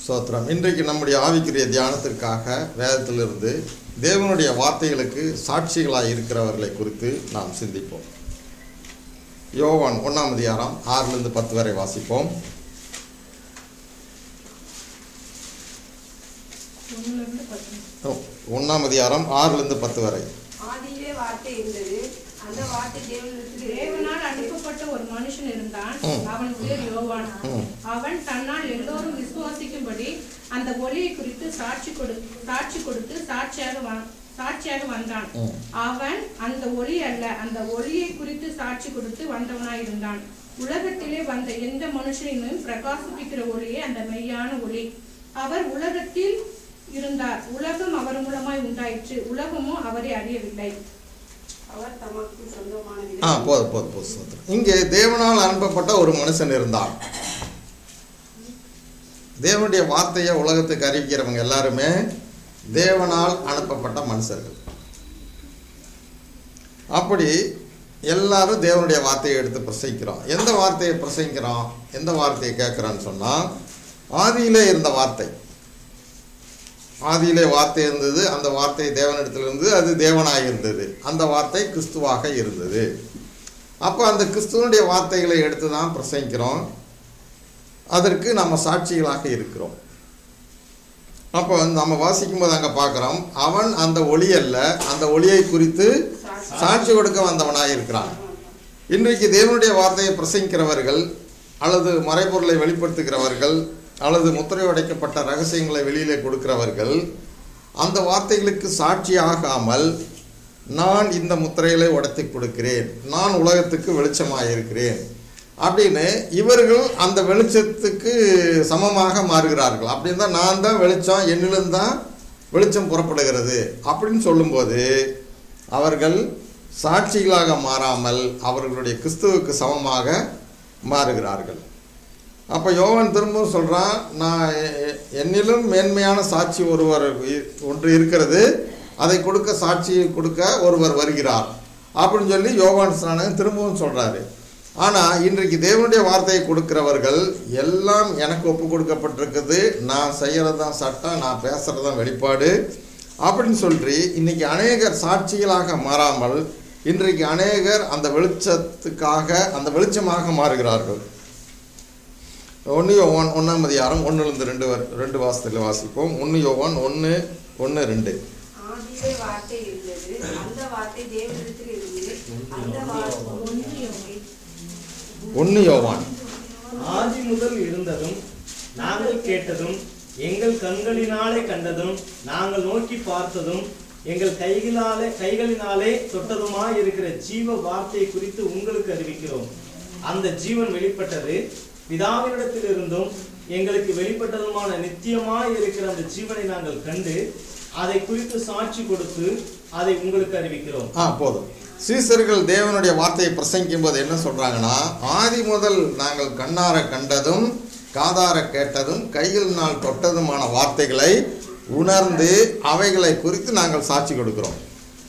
சோத்திரம் இன்றைக்கு நம்முடைய ஆவிக்குரிய தியானத்திற்காக வேதத்திலிருந்து தேவனுடைய வார்த்தைகளுக்கு சாட்சிகளாய் இருக்கிறவர்களை குறித்து நாம் சிந்திப்போம் யோவான் ஒன்றாம் அதிகாரம் ஆறிலிருந்து பத்து வரை வாசிப்போம் ஒண்ணுலேருந்து பத்து ஓ, ஒன்றாம் அதிகாரம் ஆறிலிருந்து பத்து வரை ஆதியிலே வார்த்தை இருந்தது அந்த வார்த்தை தேவனிடத்தில் இருந்தது. தேவனால் அனுப்பப்பட்ட ஒரு மனுஷன் இருந்தான் ம். அவன் பேர் யோவான் ம். அவன் தன்னால் எல்லோரும் விசுவாசிக்கும்படி அந்த ஒளியை குறித்து சாட்சி கொடு சாட்சி கொடுத்து சாட்சியாக வ- சாட்சியாக வந்தான் ம். அவன் அந்த ஒளி அல்ல அந்த ஒளியை குறித்து சாட்சி கொடுத்து வந்தவனாய் இருந்தான் உலகத்திலே வந்த எந்த மனுஷனையும் பிரகாசிப்பிக்கிற ஒளியே அந்த மெய்யான ஒளி அவர் உலகத்தில் இருந்தார் உலகம் அவர் மூலமாய் உண்டாயிற்று உலகமோ அவரை அறியவில்லை அவர் தமக்கு சொந்தமான ஆ போதும் போதும் போதும் சோத்திரம் இங்கே தேவனால் அனுப்பப்பட்ட ஒரு மனுஷன் இருந்தான் தேவனுடைய வார்த்தையை உலகத்துக்கு அறிவிக்கிறவங்க எல்லாருமே தேவனால் அனுப்பப்பட்ட மனுஷர்கள் அப்படி எல்லாரும் தேவனுடைய வார்த்தையை எடுத்து பிரசங்கிக்கிறோம் எந்த வார்த்தையை பிரசங்கிக்கிறோம் எந்த வார்த்தையை கேட்குறோன்னு சொன்னால் ஆதியிலே இருந்த வார்த்தை ஆதியிலே வார்த்தை இருந்தது அந்த வார்த்தை தேவனிடத்தில் இருந்தது அது தேவனாய் இருந்தது அந்த வார்த்தை கிறிஸ்துவாக இருந்தது அப்போ அந்த கிறிஸ்துவனுடைய வார்த்தைகளை எடுத்து தான் பிரசங்கிக்கிறோம் அதற்கு நம்ம சாட்சிகளாக இருக்கிறோம் அப்போ நம்ம வாசிக்கும்போது அங்கே பார்க்குறோம் அவன் அந்த ஒளி அல்ல அந்த ஒளியை குறித்து சாட்சி கொடுக்க வந்தவனாக இருக்கிறான் இன்றைக்கு தேவனுடைய வார்த்தையை பிரசங்கிக்கிறவர்கள் அல்லது மறைபொருளை வெளிப்படுத்துகிறவர்கள் அல்லது முத்திரை உடைக்கப்பட்ட ரகசியங்களை வெளியிலே கொடுக்கிறவர்கள் அந்த வார்த்தைகளுக்கு சாட்சியாகாமல் நான் இந்த முத்திரைகளை உடைத்து கொடுக்கிறேன் நான் உலகத்துக்கு வெளிச்சமாக இருக்கிறேன் அப்படின்னு இவர்கள் அந்த வெளிச்சத்துக்கு சமமாக மாறுகிறார்கள் அப்படின்னு தான் நான் தான் வெளிச்சம் என்னிலும் தான் வெளிச்சம் புறப்படுகிறது அப்படின்னு சொல்லும்போது அவர்கள் சாட்சிகளாக மாறாமல் அவர்களுடைய கிறிஸ்துவுக்கு சமமாக மாறுகிறார்கள் அப்போ யோவான் திரும்பவும் சொல்கிறான் நான் எ- என்னிலும் மேன்மையான சாட்சி ஒருவர் இ- ஒன்று இருக்கிறது அதை கொடுக்க சாட்சியை கொடுக்க ஒருவர் வருகிறார் அப்படின்னு சொல்லி யோவான் ஸ்நானகன் திரும்பவும் சொல்கிறாரு ஆனால் இன்றைக்கு தேவனுடைய வார்த்தையை கொடுக்கிறவர்கள் எல்லாம் எனக்கு ஒப்பு கொடுக்கப்பட்டிருக்குது நான் செய்கிறது தான் சட்டம் நான் பேசுகிறது தான் வெளிப்பாடு அப்படின்னு சொல்லி இன்னைக்கு அநேகர் சாட்சிகளாக மாறாமல் இன்றைக்கு அநேகர் அந்த வெளிச்சத்துக்காக அந்த வெளிச்சமாக மாறுகிறார்கள் ஒன்று யோவான் ஒன்றாம் அதிகாரம் ஒன்றுலேருந்து ரெண்டு வரை ரெண்டு வாசத்தில் வாசிப்போம் ஒன்று யோவான் ஒன்று ஒன்று ரெண்டு ஆதியிலே வார்த்தை இருந்தது அந்த வார்த்தை தேவனிடத்தில் இருந்தது அந்த வார்த்தை ஒன்று யோவான் ஆதி முதல் இருந்ததும் நாங்கள் கேட்டதும் எங்கள் கண்களினாலே கண்டதும் நாங்கள் நோக்கி பார்த்ததும் எங்கள் கைகளாலே கைகளினாலே தொட்டதுமாய் இருக்கிற ஜீவ வார்த்தையை குறித்து உங்களுக்கு அறிவிக்கிறோம் அந்த ஜீவன் வெளிப்பட்டது பிதாவினிடத்திலிருந்தும் எங்களுக்கு வெளிப்பட்டதுமான நித்தியமாய் இருக்கிற அந்த ஜீவனை நாங்கள் கண்டு அதை குறித்து சாட்சி கொடுத்து அதை உங்களுக்கு அறிவிக்கிறோம் ஆ போதும் சீசர்கள் தேவனுடைய வார்த்தையை பிரசங்கிக்கும் போது என்ன சொல்றாங்கன்னா ஆதி முதல் நாங்கள் கண்ணார கண்டதும் காதார கேட்டதும் கைகளினால் தொட்டதுமான வார்த்தைகளை உணர்ந்து அவைகளை குறித்து நாங்கள் சாட்சி கொடுக்கிறோம்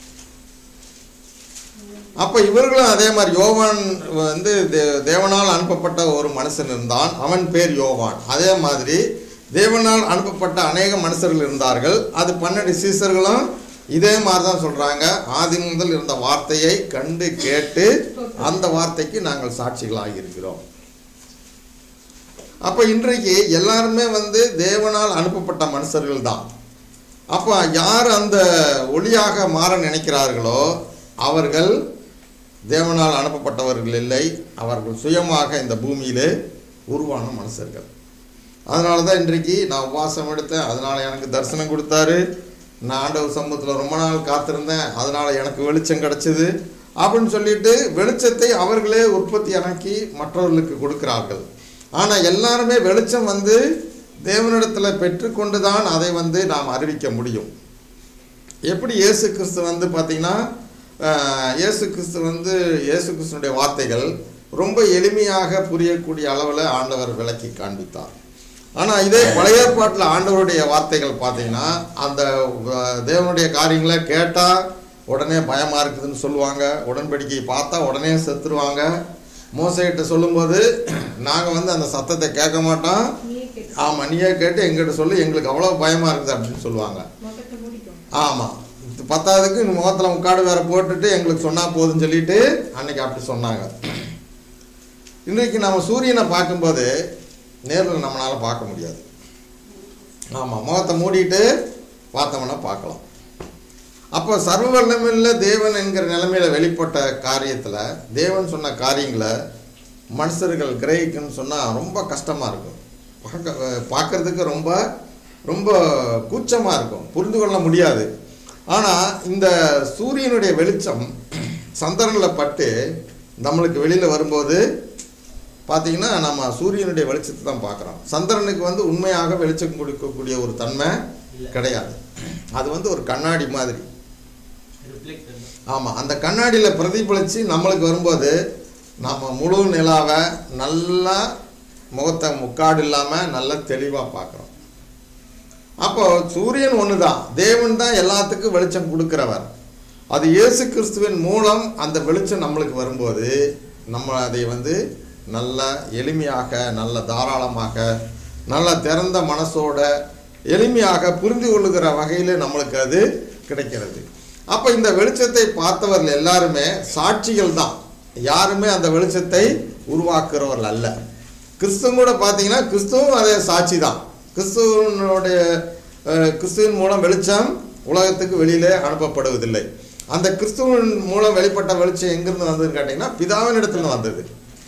அப்போ இவர்களும் அதே மாதிரி யோவான் வந்து தே- தேவனால் அனுப்பப்பட்ட ஒரு மனுஷன் இருந்தான் அவன் பேர் யோவான் அதே மாதிரி தேவனால் அனுப்பப்பட்ட அநேக மனுஷர்கள் இருந்தார்கள் அது பன்னெண்டு சீசர்களும் இதே மாதிரி தான் சொல்கிறாங்க ஆதி முதல் இருந்த வார்த்தையை கண்டு கேட்டு அந்த வார்த்தைக்கு நாங்கள் சாட்சிகளாக இருக்கிறோம் அப்போ இன்றைக்கு எல்லாருமே வந்து தேவனால் அனுப்பப்பட்ட மனுஷர்கள் தான் அப்போ யார் அந்த ஒளியாக மாற நினைக்கிறார்களோ அவர்கள் தேவனால் அனுப்பப்பட்டவர்கள் இல்லை அவர்கள் சுயமாக இந்த பூமியிலே உருவான மனுஷர்கள் அதனால தான் இன்றைக்கு நான் உபவாசம் எடுத்தேன் அதனால எனக்கு தரிசனம் கொடுத்தாரு நான் ஆண்டவர் சமூகத்தில் ரொம்ப நாள் காத்திருந்தேன் அதனால எனக்கு வெளிச்சம் கிடைச்சது அப்படின்னு சொல்லிட்டு வெளிச்சத்தை அவர்களே உற்பத்தி இறக்கி மற்றவர்களுக்கு கொடுக்கிறார்கள் ஆனால் எல்லாருமே வெளிச்சம் வந்து தேவனிடத்தில் பெற்றுக்கொண்டு தான் அதை வந்து நாம் அறிவிக்க முடியும் எப்படி இயேசு கிறிஸ்து வந்து பார்த்தீங்கன்னா அஹ், இயேசு கிறிஸ்து வந்து இயேசு கிறிஸ்துனுடைய வார்த்தைகள் ரொம்ப எளிமையாக புரியக்கூடிய அளவில் ஆண்டவர் விளக்கி காண்பித்தார் ஆனால் இதே பழைய ஏற்பாட்டில் ஆண்டவருடைய வார்த்தைகள் பார்த்தீங்கன்னா அந்த அஹ், தேவனுடைய காரியங்களை கேட்டால் உடனே பயமாக இருக்குதுன்னு சொல்லுவாங்க உடன்படிக்கையை பார்த்தா உடனே செத்துருவாங்க மோசைகிட்ட சொல்லும்போது நாங்கள் வந்து அந்த சத்தத்தை கேட்க மாட்டோம் நீ கேட்டு ஆமாம் நீயே கேட்டு எங்கிட்ட சொல்லு எங்களுக்கு அவ்வளோ பயமாக இருக்குது அப்படின்னு சொல்லுவாங்க முகத்தை மூடிக்கும் ஆமாம் பத்தாவதுக்கு இந்த முகத்தில் முக்காடு வேற போட்டுட்டு எங்களுக்கு சொன்னால் போதுன்னு சொல்லிட்டு அன்னைக்கு அப்படி சொன்னாங்க இன்றைக்கு நம்ம சூரியனை பார்க்கும்போது நேரில் நம்மளால் பார்க்க முடியாது ஆமாம் முகத்தை மூடிட்டு பார்த்தோம்னா பார்க்கலாம் அப்போ சர்வ வல்லமையுள்ள தேவன் என்கிற நிலைமையில வெளிப்பட்ட காரியத்தில் தேவன் சொன்ன காரியங்களை மனுஷர்கள் கிரகிக்கணும்னு சொன்னால் ரொம்ப கஷ்டமாக இருக்கும் பார்க்க பார்க்கறதுக்கு ரொம்ப ரொம்ப கூச்சமாக இருக்கும் புரிந்து கொள்ள முடியாது ஆனால் இந்த சூரியனுடைய வெளிச்சம் சந்திரனில் பட்டு நம்மளுக்கு வெளியில் வரும்போது பார்த்தீங்கன்னா நம்ம சூரியனுடைய வெளிச்சத்தை தான் பார்க்குறோம் சந்திரனுக்கு வந்து உண்மையாக வெளிச்சம் கொடுக்கக்கூடிய ஒரு தன்மை கிடையாது அது வந்து ஒரு கண்ணாடி மாதிரி ரிஃப்ளெக்டர் ஆமாம் அந்த கண்ணாடியில் பிரதிபலித்து நம்மளுக்கு வரும்போது நம்ம முழு நிலாவை நல்லா முகத்தை முக்காடு இல்லாமல் நல்லா தெளிவாக பார்க்குறோம் அப்போ சூரியன் ஒன்று தான் தேவன் தான் எல்லாத்துக்கும் வெளிச்சம் கொடுக்கிறவர் அது இயேசு கிறிஸ்துவின் மூலம் அந்த வெளிச்சம் நம்மளுக்கு வரும்போது நம்ம அதை வந்து நல்ல எளிமையாக நல்ல தாராளமாக நல்ல திறந்த மனசோட எளிமையாக புரிந்து கொள்ளுகிற வகையில் நம்மளுக்கு அது கிடைக்கிறது அப்போ இந்த வெளிச்சத்தை பார்த்தவர்கள் எல்லாருமே சாட்சிகள் தான் யாருமே அந்த வெளிச்சத்தை உருவாக்குறவர்கள் அல்ல கிறிஸ்துவம் கூட பார்த்தீங்கன்னா கிறிஸ்துவும் அதே சாட்சி தான் கிறிஸ்துவனுடைய அஹ், கிறிஸ்துவின் மூலம் வெளிச்சம் உலகத்துக்கு வெளியிலே அனுப்பப்படுவதில்லை அந்த கிறிஸ்துவின் மூலம் வெளிப்பட்ட வெளிச்சம் எங்கிருந்து வந்ததுன்னு கேட்டிங்கன்னா பிதாவின் இடத்துல வந்தது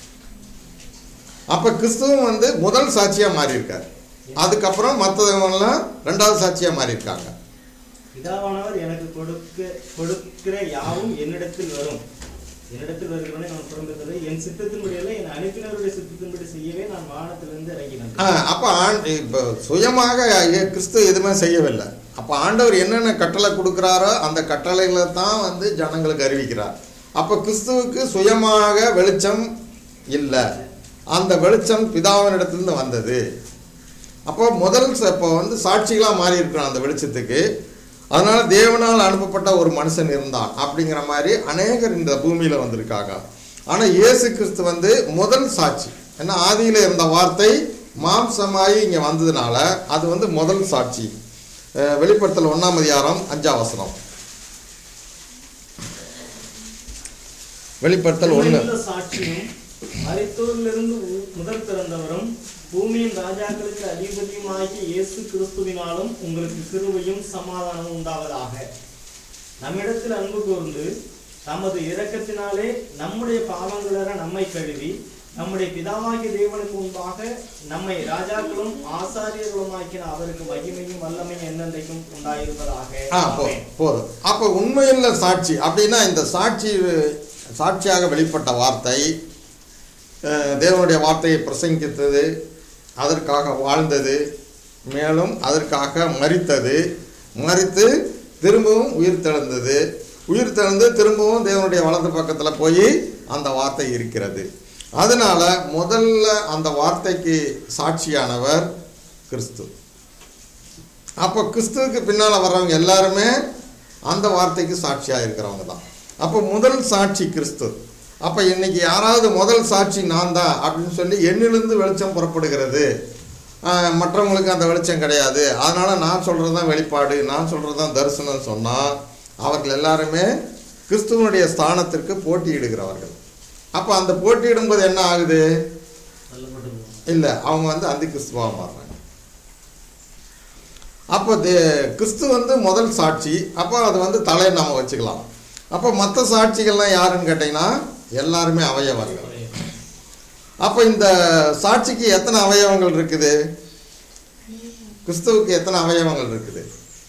அப்போ கிறிஸ்துவம் வந்து முதல் சாட்சியாக மாறி இருக்கார் அதுக்கப்புறம் மற்றவங்கெல்லாம் ரெண்டாவது சாட்சியாக மாறி இருக்காங்க பிதாவானவர் எனக்கு கொடுக்க கொடுக்கிற யாவும் என்னிடத்தில் வரும் என்னிடத்தில் வருகிறவனை நான் புறம்பித்தது என் சித்தத்தின்படி அல்ல என் அனுப்பினருடைய சித்தத்தின்படி செய்யவே நான் வானத்திலிருந்து இறங்கினேன் ஆ, அப்ப ஆண் இப்போ சுயமாக ஐய- கிறிஸ்து எதுவுமே செய்யவில்லை அப்போ ஆண்டவர் என்னென்ன கட்டளை கொடுக்குறாரோ அந்த கட்டளைகளை தான் வந்து ஜனங்களுக்கு அறிவிக்கிறார் அப்போ கிறிஸ்துவுக்கு சுயமாக வெளிச்சம் இல்லை அந்த வெளிச்சம் பிதாவினிடத்திலிருந்து வந்தது அப்போ முதல் ச- இப்போ வந்து சாட்சிகளாக மாறி இருக்கிறோம் அந்த வெளிச்சத்துக்கு அதனால தேவனால் அனுப்பப்பட்ட ஒரு மனுஷன் இருந்தான் அப்படிங்கிற மாதிரி அநேகர் இந்த பூமியில வந்திருக்காங்க ஆனா இயேசு கிறிஸ்து வந்து முதல் சாட்சி ஏன்னா ஆதியில இருந்த வார்த்தை மாம்சமாயி இங்க வந்ததுனால அது வந்து முதல் சாட்சி அஹ் வெளிப்படுத்தல் ஒண்ணாம் அதிகாரம் அஞ்சாம் வசனம் வெளிப்படுத்தல் ஒண்ணு உண்மையுள்ள சாட்சியும் மரித்தோரிலிருந்து உ- முதல் பிறந்தவரும் பூமியின் ராஜாக்களுக்கு அதிபதியுமாகிய இயேசு கிறிஸ்துவினாலும் உங்களுக்கு கிருபையும் சமாதானமும் உண்டாவதாக நம்மிடத்தில் அன்பு கூர்ந்து தமது இரக்கத்தினாலே நம்முடைய பாவங்களற நம்மை கழுவி நம்முடைய பிதாவாகிய தேவனுக்கு முன்பாக நம்மை ராஜாக்களும் ஆசாரியர்களுமாக்கின அவருக்கு மகிமையும் வல்லமையும் என்னென்றைக்கும் உண்டாயிருப்பதாக ஆ போ ஆமென். போதும் அப்போ உண்மையுள்ள சாட்சி அப்படின்னா இந்த சாட்சி சாட்சியாக வெளிப்பட்ட வார்த்தை அஹ், தேவனுடைய வார்த்தையை பிரசங்கித்தது அதற்காக வாழ்ந்தது மேலும் அதற்காக மரித்தது மரித்து திரும்பவும் உயிர் தெழுந்தது உயிர் தெழுந்து திரும்பவும் தேவனுடைய வலது பக்கத்தில் போய் அந்த வார்த்தை இருக்கிறது அதனால முதல்ல அந்த வார்த்தைக்கு சாட்சியானவர் கிறிஸ்து அப்போ கிறிஸ்துவுக்கு பின்னால் வர்றவங்க எல்லாருமே அந்த வார்த்தைக்கு சாட்சியாக இருக்கிறவங்க தான் அப்போ முதல் சாட்சி கிறிஸ்து அப்போ இன்னைக்கு யாராவது முதல் சாட்சி நான் தான் அப்படின்னு சொல்லி என்னிலிருந்து வெளிச்சம் புறப்படுகிறது ஆஹ், மற்றவங்களுக்கு அந்த வெளிச்சம் கிடையாது அதனால் நான் சொல்கிறது தான் வெளிப்பாடு நான் சொல்கிறது தான் தரிசனம் சொன்னால் அவர்கள் எல்லாருமே கிறிஸ்துவனுடைய ஸ்தானத்திற்கு போட்டியிடுகிறவர்கள் அப்போ அந்த போட்டியிடும்போது என்ன ஆகுது தள்ளப்பட்டு போகும். இல்லை அவங்க வந்து அந்தி கிறிஸ்துவாக மாறுறாங்க அப்போ தே கிறிஸ்து வந்து முதல் சாட்சி அப்போ அது வந்து தலையை நம்ம வச்சுக்கலாம் அப்போ மற்ற சாட்சிகள்லாம் யாருன்னு கேட்டிங்கன்னா எல்லாருமே அவயவங்கள் அப்போ இந்த சாட்சிக்கு எத்தனை அவயவங்கள் இருக்குது கிறிஸ்துவுக்கு எத்தனை அவயவங்கள் இருக்குது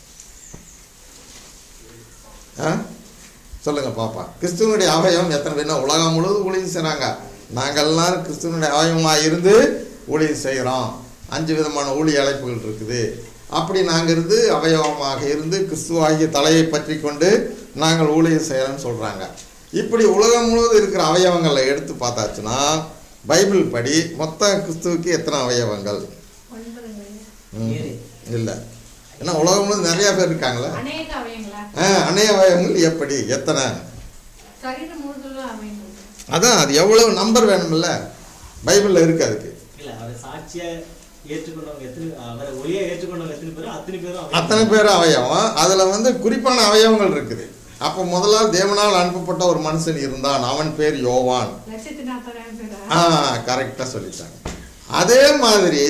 ஆ சொல்லுங்க பாப்பா கிறிஸ்துவனுடைய அவயவம் எத்தனை பேர்னா உலகம் முழுவதும் ஊழியம் செய்கிறாங்க நாங்கள் எல்லாரும் கிறிஸ்துவனுடைய அவயவமாக இருந்து ஊழியம் செய்கிறோம் அஞ்சு விதமான ஊழிய அழைப்புகள் இருக்குது அப்படி நாங்கள் இருந்து அவயவமாக இருந்து கிறிஸ்துவாகிய தலையை பற்றி கொண்டு நாங்கள் ஊழியம் செய்கிறோம்னு சொல்கிறாங்க இப்படி உலகம் முழுவதும் இருக்கிற அவயவங்களை எடுத்து பார்த்தாச்சுன்னா பைபிள் படி மொத்த கிறிஸ்துவுக்கு எத்தனை அவயவங்கள் ஒன்பதுங்க இல்லை ஏன்னா உலகம் முழுவதும் நிறைய பேர் இருக்காங்களே அநேக அவயங்களா ஆ அநேக அவயவங்கள் எப்படி எத்தனை சரீரம் முழுதுள்ள அவயங்கள் அதான் அது எவ்வளவு நம்பர் வேணும்ல பைபிளில் இருக்கு அதுக்கு இல்ல அவர் சாட்சியா ஏற்றுக்கொண்டவங்க எத்தனை அவரை ஒளியை ஏற்றுக்கொண்டவங்க எத்தனை பேரும் அத்தனை பேரும் அவரை- அத்தனை பேர் அவயவம் அதில் வந்து குறிப்பான அவயவங்கள் இருக்குது அப்போ முதல்ல தேவனால் அனுப்பப்பட்ட ஒரு மனுஷன் இருந்தான் அவன் பேர் யோவான் லட்சத்தி நாற்பதாயிரம் பேரா ஆ கரெக்டாக சொல்லிட்டாங்க அதே மாதிரி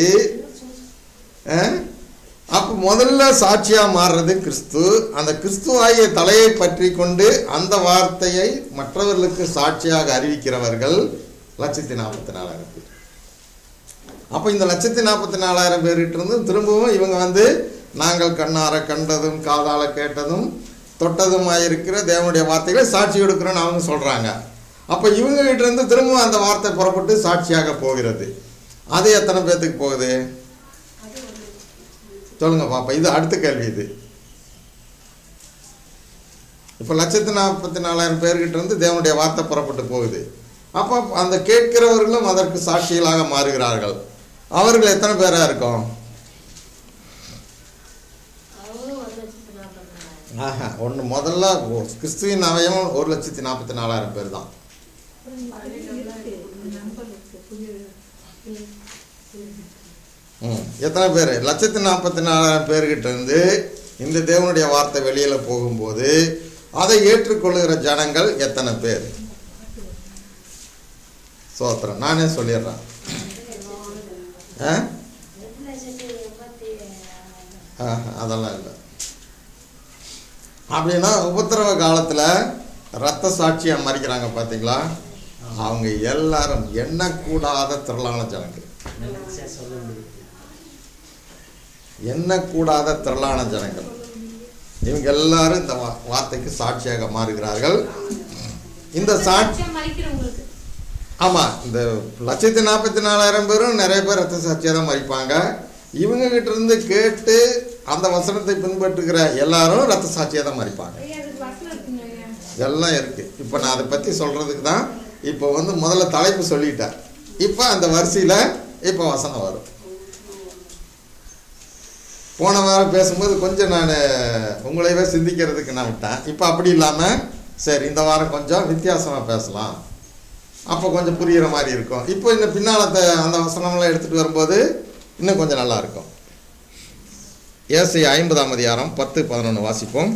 அப்போ முதல்ல சாட்சியாக மாறுறது கிறிஸ்து அந்த கிறிஸ்துவாகிய தலையை பற்றி கொண்டு அந்த வார்த்தையை மற்றவர்களுக்கு சாட்சியாக அறிவிக்கிறவர்கள் லட்சத்தி நாற்பத்தி நாலாயிரம் பேர் அப்போ இந்த லட்சத்தி நாற்பத்தி நாலாயிரம் பேர்கிட்ட இருந்து திரும்பவும் இவங்க வந்து நாங்கள் கண்ணார கண்டதும் காதால கேட்டதும் தொட்டதுமாயிருக்கிற தேவனுடைய வார்த்தைகளை சாட்சி கொடுக்குறோன்னு அவங்க சொல்கிறாங்க அப்போ இவங்க கிட்ட இருந்து திரும்பவும் அந்த வார்த்தை புறப்பட்டு சாட்சியாக போகிறது அது எத்தனை பேர்த்துக்கு போகுது சொல்லுங்க பாப்பா இது அடுத்த கேள்வி இது இப்போ லட்சத்து நாற்பத்தி நாலாயிரம் பேர்கிட்ட இருந்து தேவனுடைய வார்த்தை புறப்பட்டு போகுது அப்போ அந்த கேட்கிறவர்களும் அதற்கு சாட்சிகளாக மாறுகிறார்கள் அவர்கள் எத்தனை பேரா இருக்கும் அவங்களும் ஒரு லட்சத்து நாற்பத்தி நாலாயிரம் ஆஹா ஒன்று முதல்ல ஒ- கிறிஸ்துவின் அவயம் ஒரு லட்சத்தி நாற்பத்தி நாலாயிரம் பேர் தான் ம் எத்தனை பேர் லட்சத்தி நாற்பத்தி நாலாயிரம் பேர்கிட்ட இருந்து இந்த தேவனுடைய வார்த்தை வெளியில் போகும்போது அதை ஏற்றுக்கொள்ளுகிற ஜனங்கள் எத்தனை பேர் சோத்திரம் நானே சொல்லிடுறேன் ஆ ரெண்டு லட்சத்தி எண்பத்தி ஆஹா, அதெல்லாம் இல்லை அப்படின்னா உபத்திரவ காலத்தில் ரத்த சாட்சியாக மறிக்கிறாங்க பார்த்தீங்களா அவங்க எல்லாரும் எண்ணக்கூடாத திரளான ஜனங்கள் நினைச்சா சொல்ல முடியும் எண்ணக்கூடாத திரளான ஜனங்கள் இவங்க எல்லாரும் இந்த வா- வார்த்தைக்கு சாட்சியாக மாறுகிறார்கள் இந்த சாட்சி சாட்சியம் மறிக்கிறவங்களுக்கு ஆமாம் இந்த லட்சத்தி நாற்பத்தி நாலாயிரம் பேரும் நிறைய பேர் ரத்த சாட்சியாக தான் மறிப்பாங்க இவங்க கிட்ட இருந்து கேட்டு அந்த வசனத்தை பின்பற்றுகிற எல்லாரும் ரத்த சாட்சியாக தான் மறிப்பாங்க ஐயா அதுக்கு வசனம் இருக்குங்க ஐயா எல்லாம் இருக்கு இப்போ நான் அதை பற்றி சொல்றதுக்கு தான் இப்போ வந்து முதல்ல தலைப்பு சொல்லிட்டேன் இப்போ அந்த வரிசையில் இப்போ வசனம் வரும் போன வாரம் பேசும்போது கொஞ்சம் நான் உங்களையவே சிந்திக்கிறதுக்கு நான் விட்டேன் இப்போ அப்படி இல்லாமல் சரி இந்த வாரம் கொஞ்சம் வித்தியாசமாக பேசலாம் அப்போ கொஞ்சம் புரிகிற மாதிரி இருக்கும் இப்போ இந்த பின்னால் அந்த வசனம்லாம் எடுத்துகிட்டு வரும்போது இன்னும் கொஞ்சம் நல்லா இருக்கும் ஏசி ஐம்பதாம் அதிகாரம் பத்து பதினொன்று வாசிப்போம்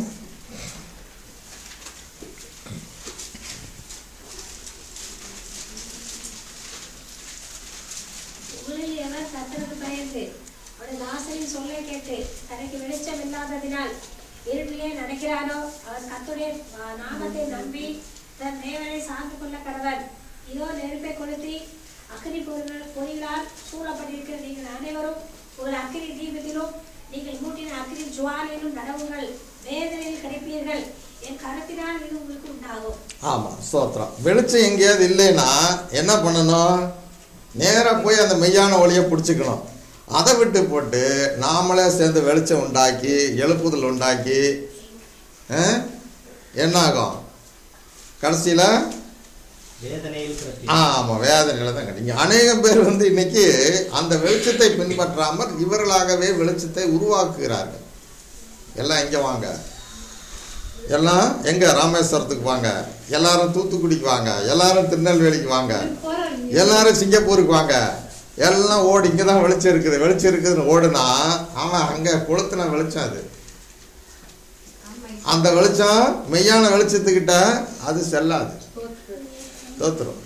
உங்களில் எவர் கர்த்தருக்கு பயந்து அவருடைய தாசரின் சொல்லை கேட்டு தனக்கு வெளிச்சம் இல்லாததினால் இருளிலே நடக்கிறானோ அவர் கர்த்தருடைய ஆ, நாமத்தை நம்பி தன் தேவனை சார்ந்து கொள்ள கடவன் இதோ நெருப்பை கொளுத்தி அக்கினி பொறிகள் பொறிகளால் சூழப்பட்டிருக்கிற நீங்கள் அனைவரும் ஒரு அக்கினி தீபத்திலும் நீங்கள் மூட்டின அக்கினி ஜுவாலிலும் நடவுங்கள் வேதனையில் கிடைப்பீர்கள் என் கரத்தினால் இது உங்களுக்கு உண்டாகும் ஆமாம் ஸ்தோத்திரம் வெளிச்சம் எங்கேயாவது இல்லைன்னா என்ன பண்ணணும் நேராக போய் அந்த மெய்யான ஒளியை பிடிச்சிக்கணும் அதை விட்டு போட்டு நாமளே சேர்ந்து வெளிச்சம் உண்டாக்கி எழுப்புதல் உண்டாக்கி ஆ, என்ன ஆகும் கடைசியில் வேதனையில் கிடப்பி ஆமாம் வேதனையில் தான் கிடைக்கும் அநேகம் பேர் வந்து இன்னைக்கு அந்த வெளிச்சத்தை பின்பற்றாமல் இவர்களாகவே வெளிச்சத்தை உருவாக்குகிறார்கள் எல்லாம் எங்கே வாங்க எல்லாம் எங்கே ராமேஸ்வரத்துக்கு வாங்க எல்லாரும் தூத்துக்குடிக்கு வாங்க எல்லாரும் திருநெல்வேலிக்கு வாங்க போறோம் எல்லாரும் சிங்கப்பூருக்கு வாங்க எல்லாம் ஓடி இங்கே தான் வெளிச்சம் இருக்குது வெளிச்சம் இருக்குதுன்னு ஓடுனா அவன் அங்கே கொளுத்துன வெளிச்சம் அது அந்த வெளிச்சம் மெய்யான வெளிச்சத்துக்கிட்ட அது செல்லாது தோத்துரும்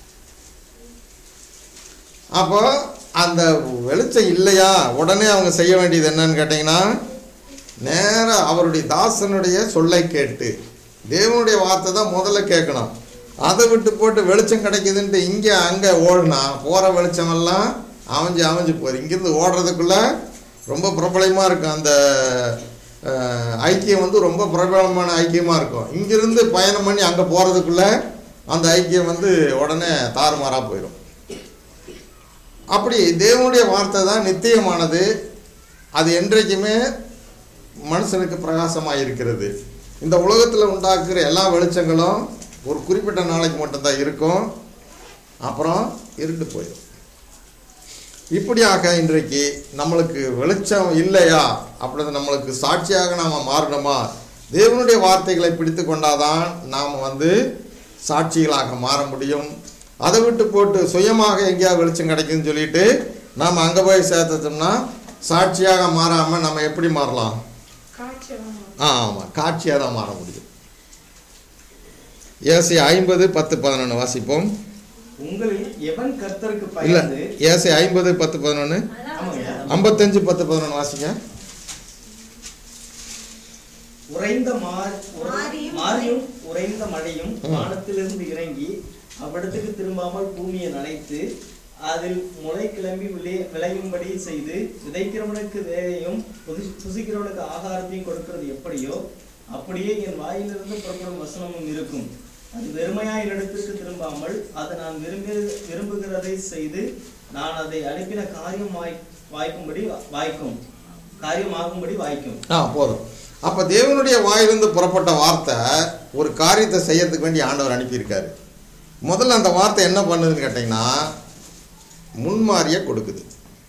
அப்போ அந்த வெளிச்சம் இல்லையா உடனே அவங்க செய்ய வேண்டியது என்னன்னு கேட்டிங்கன்னா நேராக அவருடைய தாசனுடைய சொல்லை கேட்டு தேவனுடைய வார்த்தை தான் முதல்ல கேட்கணும் அதை விட்டு போட்டு வெளிச்சம் கிடைக்குதுன்ட்டு இங்கே அங்கே ஓடுனா போகிற வெளிச்சமெல்லாம் அமைஞ்சு அமைஞ்சு போகுது இங்கேருந்து ஓடுறதுக்குள்ள ரொம்ப பிரபலமாக இருக்கும் அந்த அஹ், ஐக்கியம் வந்து ரொம்ப பிரபலமான ஐக்கியமாக இருக்கும் இங்கிருந்து பயணம் பண்ணி அங்கே போகிறதுக்குள்ள அந்த ஐக்கியம் வந்து உடனே தாறுமாறாக போயிடும் அப்படி தேவனுடைய வார்த்தை தான் நித்தியமானது அது என்றைக்குமே மனுஷனுக்கு பிரகாசமாக இருக்கிறது இந்த உலகத்தில் உண்டாக்குற எல்லா வெளிச்சங்களும் ஒரு குறிப்பிட்ட நாளைக்கு மட்டும்தான் இருக்கும் அப்புறம் இருண்டு போயிடும் இப்படியாக இன்றைக்கு நம்மளுக்கு வெளிச்சம் இல்லையா அப்படிது நம்மளுக்கு சாட்சியாக நாம் மாறணுமா தேவனுடைய வார்த்தைகளை பிடித்து கொண்டாதான் நாம் வந்து சாட்சிகளாக மாற முடியும் அதை விட்டு போட்டு சுயமாக எங்கேயாவது வெளிச்சம் கிடைக்குதுன்னு சொல்லிட்டு நாம் அங்கே போய் சேர்த்துட்டோம்னா சாட்சியாக மாறாமல் நம்ம எப்படி மாறலாம் காட்சியாக ஆ ஆமாம் காட்சியாக தான் மாற முடியும் ஏசி ஐம்பது பத்து பதினொன்று வாசிப்போம் உங்களில் எவன் கர்த்தருக்கு இல்லை பயந்து ஏசி ஐம்பது பத்து பதினொன்று ஆமாங்க ஐம்பத்தஞ்சு பத்து பதினொன்று வாசிங்க உறைந்த மா- உறை- மாரியும் மாரியும் உறைந்த மழையும் ம். வானத்திலிருந்து இறங்கி அவ்விடத்துக்கு திரும்பாமல் பூமியை நனைத்து அதில் முளை கிளம்பி விளை- விளையும்படி செய்து விதைக்கிறவனுக்கு வேலையும் புசி- புசிக்கிறவனுக்கு ஆகாரத்தையும் கொடுக்கிறது எப்படியோ அப்படியே என் வாயிலிருந்து புறப்படும் வசனமும் இருக்கும் அது வெறுமையா என்னிடத்திற்கு திரும்பாமல் அது நான் விரும்பி விரும்புகிறதை செய்து நான் அதை அனுப்பின காரியம் வாய் வாய்க்கும்படி வாய்க்கும் காரியமாகும்படி வாய்க்கும் ஆ போதும் அப்போ தேவனுடைய வாயிலிருந்து புறப்பட்ட வார்த்தை ஒரு காரியத்தை செய்யறதுக்கு வேண்டி ஆண்டவர் அனுப்பியிருக்காரு முதல்ல அந்த வார்த்தை என்ன பண்ணுதுன்னு கேட்டிங்கன்னா முன்மாறிய கொடுக்குது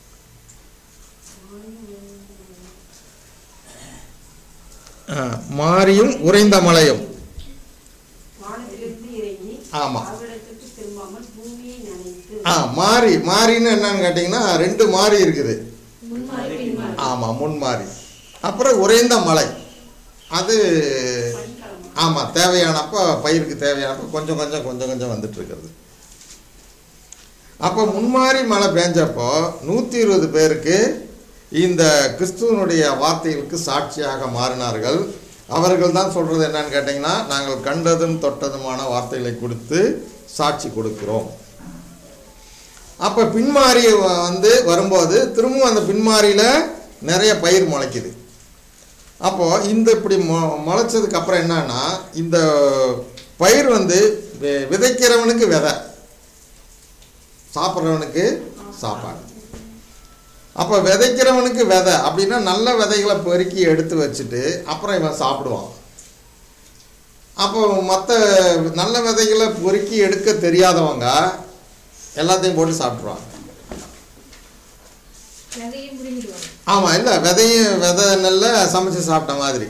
ஆ, மாரியும் உறைந்த மலையும் வானத்திலிருந்து இறங்கி ஆமா. அவ்விடத்துக்கு திரும்பாமல் பூமியை நனைத்து ஆ மாறி மாறின்னு என்னன்னு கேட்டிங்கன்னா ரெண்டு மாறி இருக்குது முன்மாறி பின்மாறி ஆமாம் முன்மாறி அப்புறம் உறைந்த மலை அது பனிக்காலம் ஆமாம் தேவையானப்போ பயிருக்கு தேவையானப்போ கொஞ்சம் கொஞ்சம் கொஞ்சம் கொஞ்சம் வந்துட்டு இருக்கிறது அப்போ முன்மாறி மழை பெஞ்சப்போ நூற்றி இருபது பேருக்கு இந்த கிறிஸ்துவனுடைய வார்த்தைகளுக்கு சாட்சியாக மாறினார்கள் அவர்கள் தான் சொல்கிறது என்னன்னு கேட்டிங்கன்னா நாங்கள் கண்டதும் தொட்டதுமான வார்த்தைகளை கொடுத்து சாட்சி கொடுக்கிறோம் அப்போ பின்மாறி வ- வந்து வரும்போது திரும்பவும் அந்த பின்மாறியில் நிறைய பயிர் முளைக்குது அப்போது இந்த இப்படி மொ முளைச்சதுக்கு அப்புறம் என்னன்னா இந்த பயிர் வந்து வி- விதைக்கிறவனுக்கு விதை சாப்பிட்றவனுக்கு சாப்பாடு அப்போ விதைக்கிறவனுக்கு விதை அப்படின்னா நல்ல விதைகளை பெருக்கி எடுத்து வச்சுட்டு அப்புறம் இவன் சாப்பிடுவான் அப்போ மற்ற நல்ல விதைகளை பொறுக்கி எடுக்க தெரியாதவங்க எல்லாத்தையும் போட்டு சாப்பிட்ருவாங்க நகையை முடிஞ்சிடுவாங்க ஆமாம் இல்லை விதையும் விதை நெல்லை சமைச்சு சாப்பிட்ட மாதிரி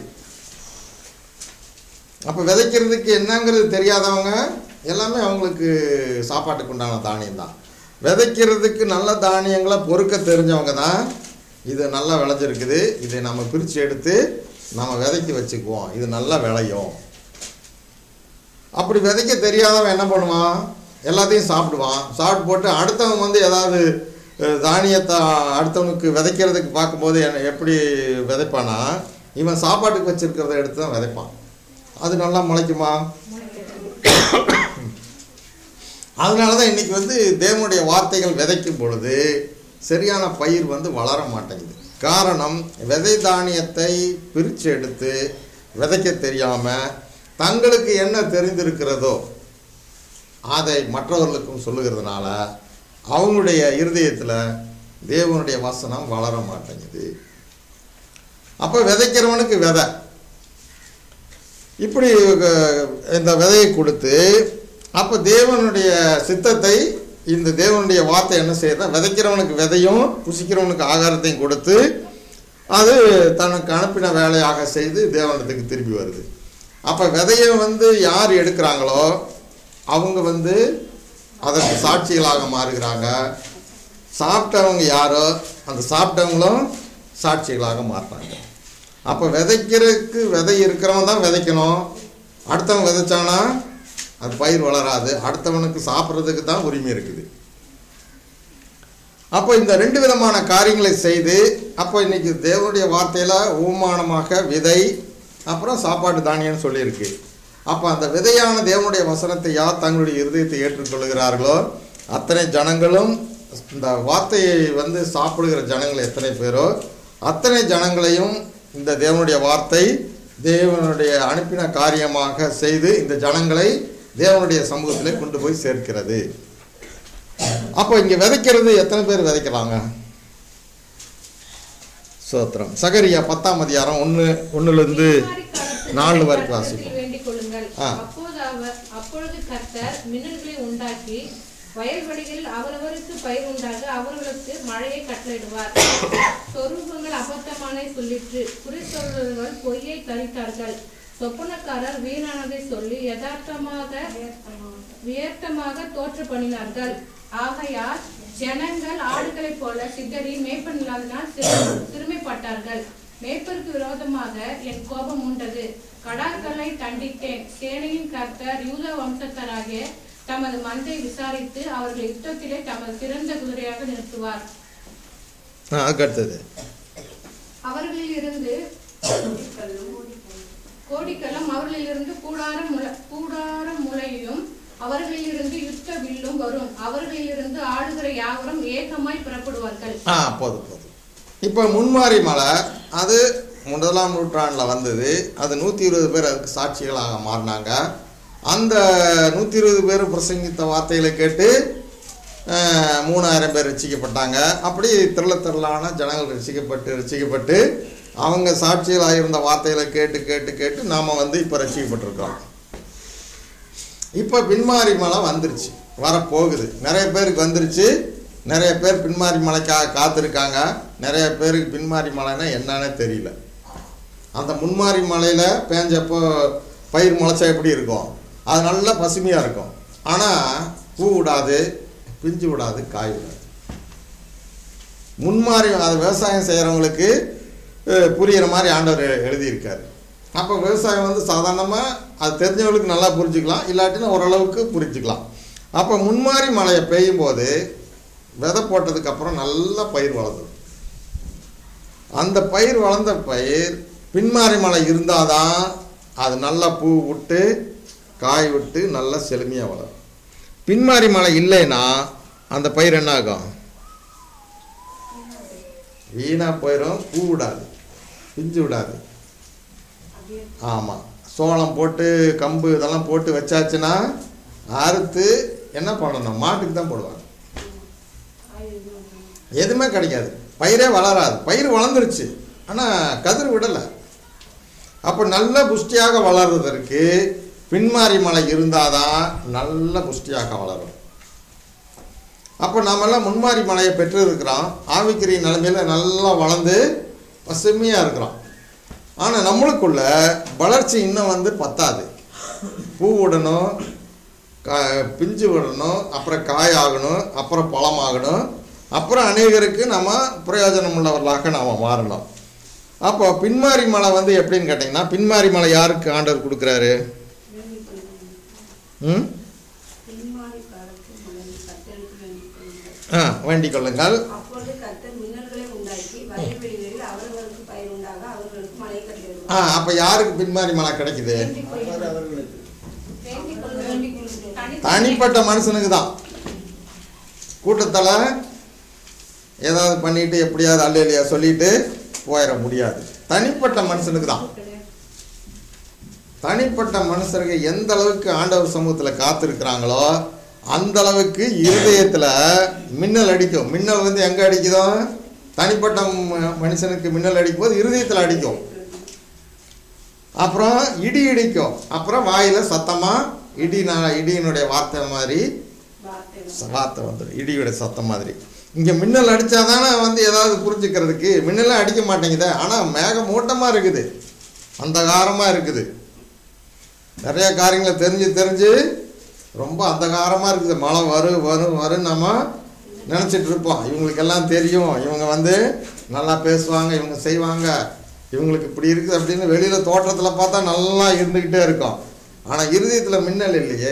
அப்போ விதைக்கிறதுக்கு என்னங்கிறது தெரியாதவங்க எல்லாமே அவங்களுக்கு சாப்பாட்டுக்கு உண்டான தானியம் தான் விதைக்கிறதுக்கு நல்ல தானியங்களை பொறுக்க தெரிஞ்சவங்க தான் இது நல்லா விளைஞ்சிருக்குது இதை நம்ம பிரித்து எடுத்து நம்ம விதைக்க வச்சுக்குவோம் இது நல்லா விளையும் அப்படி விதைக்க தெரியாதவன் என்ன பண்ணுவான் எல்லாத்தையும் சாப்பிடுவான் சாப்பிட்டு போட்டு அடுத்தவன் வந்து ஏதாவது அஹ், தானியத்தை அடுத்தவனுக்கு விதைக்கிறதுக்கு பார்க்கும்போது என்ன எப்படி விதைப்பானா இவன் சாப்பாட்டுக்கு வச்சிருக்கிறத எடுத்து தான் விதைப்பான் அது நல்லா முளைக்குமா அதனால தான் இன்னைக்கு வந்து தேவனுடைய வார்த்தைகள் விதைக்கும் பொழுது சரியான பயிர் வந்து வளர மாட்டேங்குது காரணம் விதை தானியத்தை பிரித்து எடுத்து விதைக்க தெரியாமல் தங்களுக்கு என்ன தெரிந்திருக்கிறதோ அதை மற்றவர்களுக்கும் சொல்லுகிறதுனால அவங்களுடைய இருதயத்தில் தேவனுடைய வசனம் வளர மாட்டேங்குது அப்போ விதைக்கிறவனுக்கு விதை இப்படி அஹ், இந்த விதையை கொடுத்து அப்போ தேவனுடைய சித்தத்தை இந்த தேவனுடைய வார்த்தை என்ன செய்யுதுன்னா விதைக்கிறவனுக்கு விதையும் புசிக்கிறவனுக்கு ஆகாரத்தையும் கொடுத்து அது தனக்கு அனுப்பின வேலையாக செய்து தேவனிடத்துக்கு திரும்பி வருது அப்போ விதையை வந்து யார் எடுக்கிறாங்களோ அவங்க வந்து அதற்கு சாட்சிகளாக மாறுகிறாங்க சாப்பிட்டவங்க யாரோ அந்த சாப்பிட்டவங்களும் சாட்சிகளாக மாறுறாங்க அப்போ விதைக்கிறதுக்கு விதை இருக்கிறவன் தான் விதைக்கணும் அடுத்தவன் விதைச்சானா அது பயிர் வளராது அடுத்தவனுக்கு சாப்பிட்றதுக்கு தான் உரிமை இருக்குது அப்போ இந்த ரெண்டு விதமான காரியங்களை செய்து அப்போ இன்னைக்கு தேவனுடைய வார்த்தையில் உமானமாக விதை அப்புறம் சாப்பாட்டு தானியம்னு சொல்லியிருக்கு அப்போ அந்த விதையான தேவனுடைய வசனத்தை யார் தங்களுடைய இருதயத்தை ஏற்றுக்கொள்கிறார்களோ அத்தனை ஜனங்களும் இந்த வார்த்தையை வந்து சாப்பிடுகிற ஜனங்கள் எத்தனை பேரோ அத்தனை ஜனங்களையும் இந்த தேவனுடைய வார்த்தை தேவனுடைய அனுப்பின காரியமாக செய்து இந்த ஜனங்களை தேவனுடைய சமூகத்திலே கொண்டு போய் சேர்க்கிறது அப்போ இங்கே விதைக்கிறது எத்தனை பேர் விதைக்கிறாங்க சோத்திரம் சகரியா பத்தாம் அதிகாரம் ஒன்று ஒன்றுலேருந்து பின்மாறி காலத்தில் நாலு வரைக்கும் கர்த்தரிடத்தில் வாசிப்போம். வேண்டிக் கொள்ளுங்கள் ஆ. அப்போது அவர் அப்பொழுது கர்த்தர் மின்னல்களை உண்டாக்கி வயல்வெளிகளில் அவரவருக்கு பயிர் உண்டாக அவர்களுக்கு மழையை கட்டளையிடுவார் சொரூபங்கள் அபத்தமானே சொல்லிற்று குறித்தொருவர்கள் பொய்யை கழித்தார்கள் சொப்பனக்காரர் வீணானதை சொல்லி யதார்த்தமாக வியர்த்தமாக தோற்று பண்ணினார்கள் ஆகையால் ஜனங்கள் ஆடுகளைப் போல சிதறி மேய்ப்பன் இல்லாதனால் சிறு- சிறுமைப்பட்டார்கள் மேய்ப்பருக்கு விரோதமாக என் கோபம் உண்டது கடாக்களை தண்டித்தேன் சேனையின் கர்த்தர் யூத வம்சத்தராகிய தமது மந்தை விசாரித்து அவர்கள் யுத்தத்திலே தமது சிறந்த குதிரையாக நிறுத்துவார் ஆ, அதுக்கு அடுத்தது அவர்களில் இருந்து கோடிக்கல்லும் அவர்களிலிருந்து கூடார முள கூடார முளையும் அவர்களிலிருந்து யுத்த வில்லும் வரும் அவர்களிலிருந்து ஆடுகிற யாவரும் ஏகமாய் புறப்படுவார்கள் ஆ போதும் போதும் இப்போ முன்மாரி மலை அது முதலாம் நூற்றாண்டில் வந்தது அது நூற்றி இருபது பேர் அதுக்கு சாட்சிகளாக மாறினாங்க அந்த நூற்றி இருபது பேர் பிரசங்கித்த வார்த்தைகளை கேட்டு அஹ், மூணாயிரம் பேர் ரசிக்கப்பட்டாங்க அப்படி திரள திரளான ஜனங்கள் ரசிக்கப்பட்டு ரசிக்கப்பட்டு அவங்க சாட்சிகளாக இருந்த வார்த்தைகளை கேட்டு கேட்டு கேட்டு நாம் வந்து இப்போ ரசிக்கப்பட்டிருக்கோம் இப்போ பின்மாரி மலை வந்துருச்சு வரப்போகுது நிறைய பேருக்கு வந்துருச்சு நிறைய பேர் பின்மாரி மலைக்காக காத்திருக்காங்க நிறைய பேருக்கு பின்மாரி மலைன்னா என்னன்னே தெரியல அந்த முன்மாரி மலையில் பேஞ்சப்போ பயிர் முளைச்சா எப்படி இருக்கும் அது நல்லா பசுமையாக இருக்கும் ஆனால் பூ விடாது பிஞ்சு விடாது காய் விடாது முன்மாரி அது விவசாயம் செய்கிறவங்களுக்கு புரிகிற மாதிரி ஆண்டவர் எ- எழுதியிருக்காரு அப்போ விவசாயம் வந்து சாதாரணமாக அது தெரிஞ்சவங்களுக்கு நல்லா புரிஞ்சுக்கலாம் இல்லாட்டினா ஓரளவுக்கு புரிஞ்சுக்கலாம் அப்போ முன்மாரி மழையை பெய்யும் போது விதை போட்டதுக்கப்புறம் நல்லா பயிர் வளருது அந்த பயிர் வளர்ந்த பயிர் பின்மாரி மழை இருந்தால் தான் அது நல்லா பூ விட்டு காய் விட்டு நல்லா செழுமையாக வளரும் பின்மாரி மழை இல்லைன்னா அந்த பயிர் என்ன ஆகும் வீணாக போயிடும் பூ விடாது பிஞ்சு விடாது ஆமாம் சோளம் போட்டு கம்பு இதெல்லாம் போட்டு வச்சாச்சுன்னா அறுத்து என்ன பண்ணணும் மாட்டுக்கு தான் போடுவாங்க எதுவுமே கிடைக்காது பயிரே வளராது பயிர் வளர்ந்துருச்சு ஆனால் கதிர் விடலை அப்போ நல்ல புஷ்டியாக வளர்றதற்கு பின்மாரி மலை இருந்தால் தான் நல்ல புஷ்டியாக வளரும் அப்போ நாமெல்லாம் முன்மாரி மலையை பெற்று இருக்கிறோம் ஆவிக்கிரிய நிலைமையில நல்லா வளர்ந்து பசுமையாக இருக்கிறோம் ஆனால் நம்மளுக்குள்ள வளர்ச்சி இன்னும் வந்து பத்தாது பூ விடணும் கா பிஞ்சு விடணும் அப்புறம் காய் ஆகணும் அப்புறம் பழமாகணும் அப்புறம் அநேகருக்கு நம்ம பிரயோஜனம் உள்ளவர்களாக நாம் மாறணும் அப்போ பின்மாரி மலை வந்து எப்படின்னு கேட்டிங்கன்னா பின்மாரி மலை யாருக்கு ஆண்டவர் கொடுக்குறாரு ம் பின்மாறி காலத்து மலர் கத்தருக்கு வேண்டிக் கொள்ளுங்கள். ஆ வேண்டிக் கொள்ளுங்கள் அப்பொழுது கர்த்தர் மின்னல்களை உண்டாக்கி வயல்வெளிகளில் அவரவருக்கு பயிர் உண்டாக அவர்களுக்கு மழை ஆ கட்டளையிடுவார். அப்போ யாருக்கு பின்மாரி மலை கிடைக்குது வேண்டிக் கொள்ளுங்கள். வேண்டிக் கொள்ளுங்கள். தனி- தனிப்பட்ட மனுஷனுக்கு தான் கூட்டத்தில் ஏதாவது பண்ணிட்டு எப்படியாவது அல்லையா சொல்லிட்டு போயிட முடியாது தனிப்பட்ட மனுஷனுக்கு தான் தனிப்பட்ட மனுஷருக்கு எந்த அளவுக்கு ஆண்டவர் சமூகத்தில் காத்திருக்கிறாங்களோ அந்த அளவுக்கு இருதயத்தில் மின்னல் அடிக்கும் மின்னல் வந்து எங்கே அடிக்குதோ தனிப்பட்ட ம- மனுஷனுக்கு மின்னல் அடிக்கும் போது இருதயத்தில் அடிக்கும் அப்புறம் இடி இடிக்கும் அப்புறம் வாயில் சத்தமாக இடி நான் இடியினுடைய வார்த்தை மாதிரி வார்த்தை ச- வார்த்தை வந்துடும் இடியோட சத்தம் மாதிரி இங்கே மின்னல் அடித்தாதானே வந்து ஏதாவது புரிஞ்சுக்கிறதுக்கு மின்னலாம் அடிக்க மாட்டேங்குதே ஆனால் மேகம் மூட்டமாக இருக்குது அந்தகாரமாக இருக்குது நிறைய காரியங்களை தெரிஞ்சு தெரிஞ்சு ரொம்ப அந்தகாரமாக இருக்குது மழை வரும் வரும் வரும் நம்ம நினச்சிட்டு இருப்போம் இவங்களுக்கெல்லாம் தெரியும் இவங்க வந்து நல்லா பேசுவாங்க இவங்க செய்வாங்க இவங்களுக்கு இப்படி இருக்குது அப்படின்னு வெளியில் தோற்றத்தில் பார்த்தா நல்லா இருந்துக்கிட்டே இருக்கும் ஆனால் இருதயத்தில் மின்னல் இல்லையே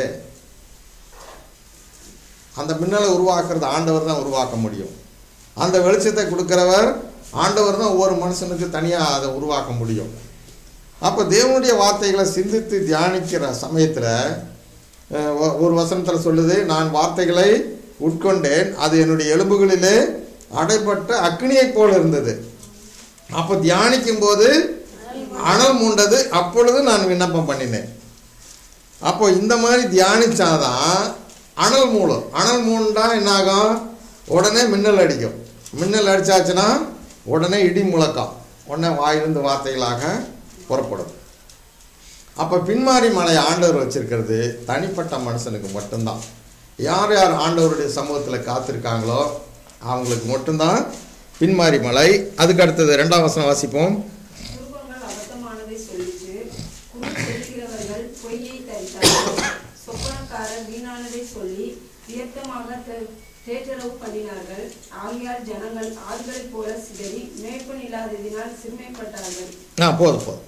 அந்த மின்னலை உருவாக்குறது ஆண்டவர் தான் உருவாக்க முடியும் அந்த வெளிச்சத்தை கொடுக்கிறவர் ஆண்டவர் தான் ஒவ்வொரு மனுஷனுக்கு தனியாக அதை உருவாக்க முடியும் அப்போ தேவனுடைய வார்த்தைகளை சிந்தித்து தியானிக்கிற சமயத்தில் அஹ், ஒ- ஒரு வசனத்தில் சொல்லுது நான் வார்த்தைகளை உட்கொண்டேன் அது என்னுடைய எலும்புகளிலே அடைப்பட்ட அக்னியைப் போல இருந்தது அப்போ தியானிக்கும் போது அனல் மூண்டது அப்பொழுது நான் விண்ணப்பம் பண்ணினேன் அப்போ இந்த மாதிரி தியானிச்சாதான் அனல் மூலம் அனல் மூண்டா என்ன ஆகும் உடனே மின்னல் அடிக்கும் மின்னல் அடிச்சாச்சுன்னா உடனே இடி முழக்கம் உடனே வாயிலிருந்து வார்த்தைகளாக புறப்படும் அப்போ பின்மாரி மலை ஆண்டவர் வச்சிருக்கிறது தனிப்பட்ட மனுஷனுக்கு மட்டும்தான் யார் யார் ஆண்டவருடைய சமூகத்தில் காத்திருக்காங்களோ அவங்களுக்கு மட்டும்தான் பின்மாரி மலை அதுக்கு அடுத்தது ரெண்டாம் வசனம் வாசிப்போம் குருபங்கள் அபத்தமானதை சொல்லிச்சு குரு சொல்லுகிறவர்கள் பொய்யை தரித்தார்கள் சொப்பனக்காரர் வீணானதை சொல்லி வியர்த்தமாக தெ- தேற்றரவு பண்ணினார்கள் ஆகையால் ஜனங்கள் ஆண்களைப் போல சிதறி மேய்ப்பன் இல்லாததினால் சிறுமைப்பட்டார்கள் ஆ போதும் போதும்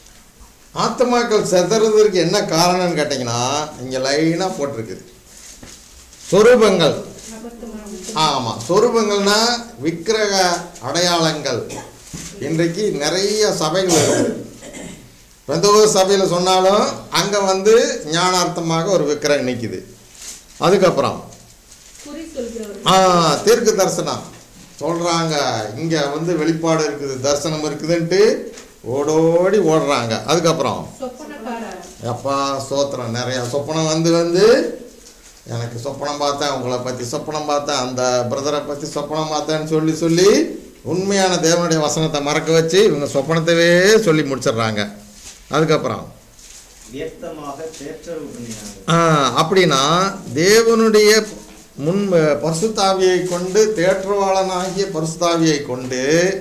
ஆத்மாக்கள் செதறதுக்கு என்ன காரணம்னு கேட்டிங்கன்னா இங்கே லைனாக போட்டிருக்குது சொரூபங்கள் ஆமாம் சொரூபங்கள்னா விக்கிரக அடையாளங்கள் இன்றைக்கு நிறைய சபைகள் இருக்குது எந்த ஒரு சபையில் சொன்னாலும் அங்கே வந்து ஞானார்த்தமாக ஒரு விக்கிரகம் நிற்கிது அதுக்கப்புறம் குறி சொல்கிறவர் ஆ தீர்க்க தரிசனம் சொல்கிறாங்க இங்கே வந்து வெளிப்பாடு இருக்குது தரிசனம் இருக்குதுன்ட்டு ஓடோடி ஓடுறாங்க அதுக்கப்புறம் சொப்பனக்காரர் அப்பா சோத்திரம் நிறையா சொப்பனம் வந்து வந்து எனக்கு சொப்பனம் பார்த்தேன் உங்களை பற்றி சொப்பனம் பார்த்தேன் அந்த பிரதரை பற்றி சொப்பனம் பார்த்தேன்னு சொல்லி சொல்லி உண்மையான தேவனுடைய வசனத்தை மறக்க வச்சு இவங்க சொப்பனத்தவே சொல்லி முடிச்சிடுறாங்க அதுக்கப்புறம் வியக்தமாக தேற்றரவு பண்ணினார்கள் ஆ, அப்படின்னா தேவனுடைய முன் பரிசுத்தாவியை கொண்டு தேற்றவாளனாகிய பரிசுத்தாவியை கொண்டு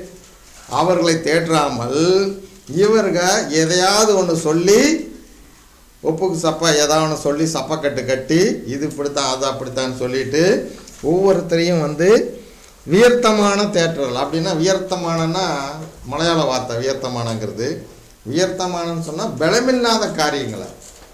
அவர்களை தேற்றாமல் இவர்க எதையாவது ஒன்று சொல்லி ஒப்புக்கு சப்பா ஏதாவது ஒன்று சொல்லி சப்பக்கட்டு கட்டி இது இப்படித்தான் அது அப்படித்தான்னு சொல்லிட்டு ஒவ்வொருத்தரையும் வந்து வியர்த்தமான தேற்றல் அப்படின்னா வியர்த்தமானன்னா மலையாள வார்த்தை வியர்த்தமானங்கிறது வியர்த்தமானன்னு சொன்னால் பலமில்லாத காரியங்களை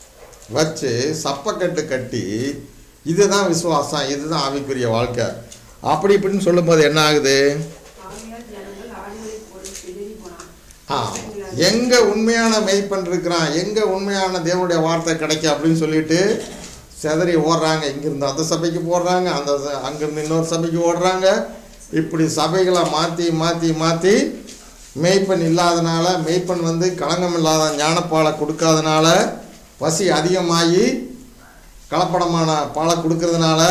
வச்சு சப்பக்கட்டு கட்டி இதுதான் விசுவாசம் இதுதான் ஆவிக்குரிய வாழ்க்கை அப்படி இப்படின்னு சொல்லும்போது என்ன ஆகுது ஆகையால் ஜனங்கள் ஆண்களைப் போல சிதறி ஆ போனார்கள் எங்க உண்மையான மெய்ப்பன் இருக்கிறான் எங்க உண்மையான தேவனுடைய வார்த்தை கிடைக்கும் அப்படின்னு சொல்லிட்டு செதறி ஓடுறாங்க இங்கிருந்து அந்த சபைக்கு போடுறாங்க அந்த ச- அங்கிருந்து இன்னொரு சபைக்கு ஓடுறாங்க இப்படி சபைகளை மாற்றி மாற்றி மாற்றி மெய்ப்பன் இல்லாதனால மெய்ப்பன் வந்து களங்கம் இல்லாத ஞானப்பாலை கொடுக்காதனால பசி அதிகமாகி கலப்படமான பாலை கொடுக்கறதுனால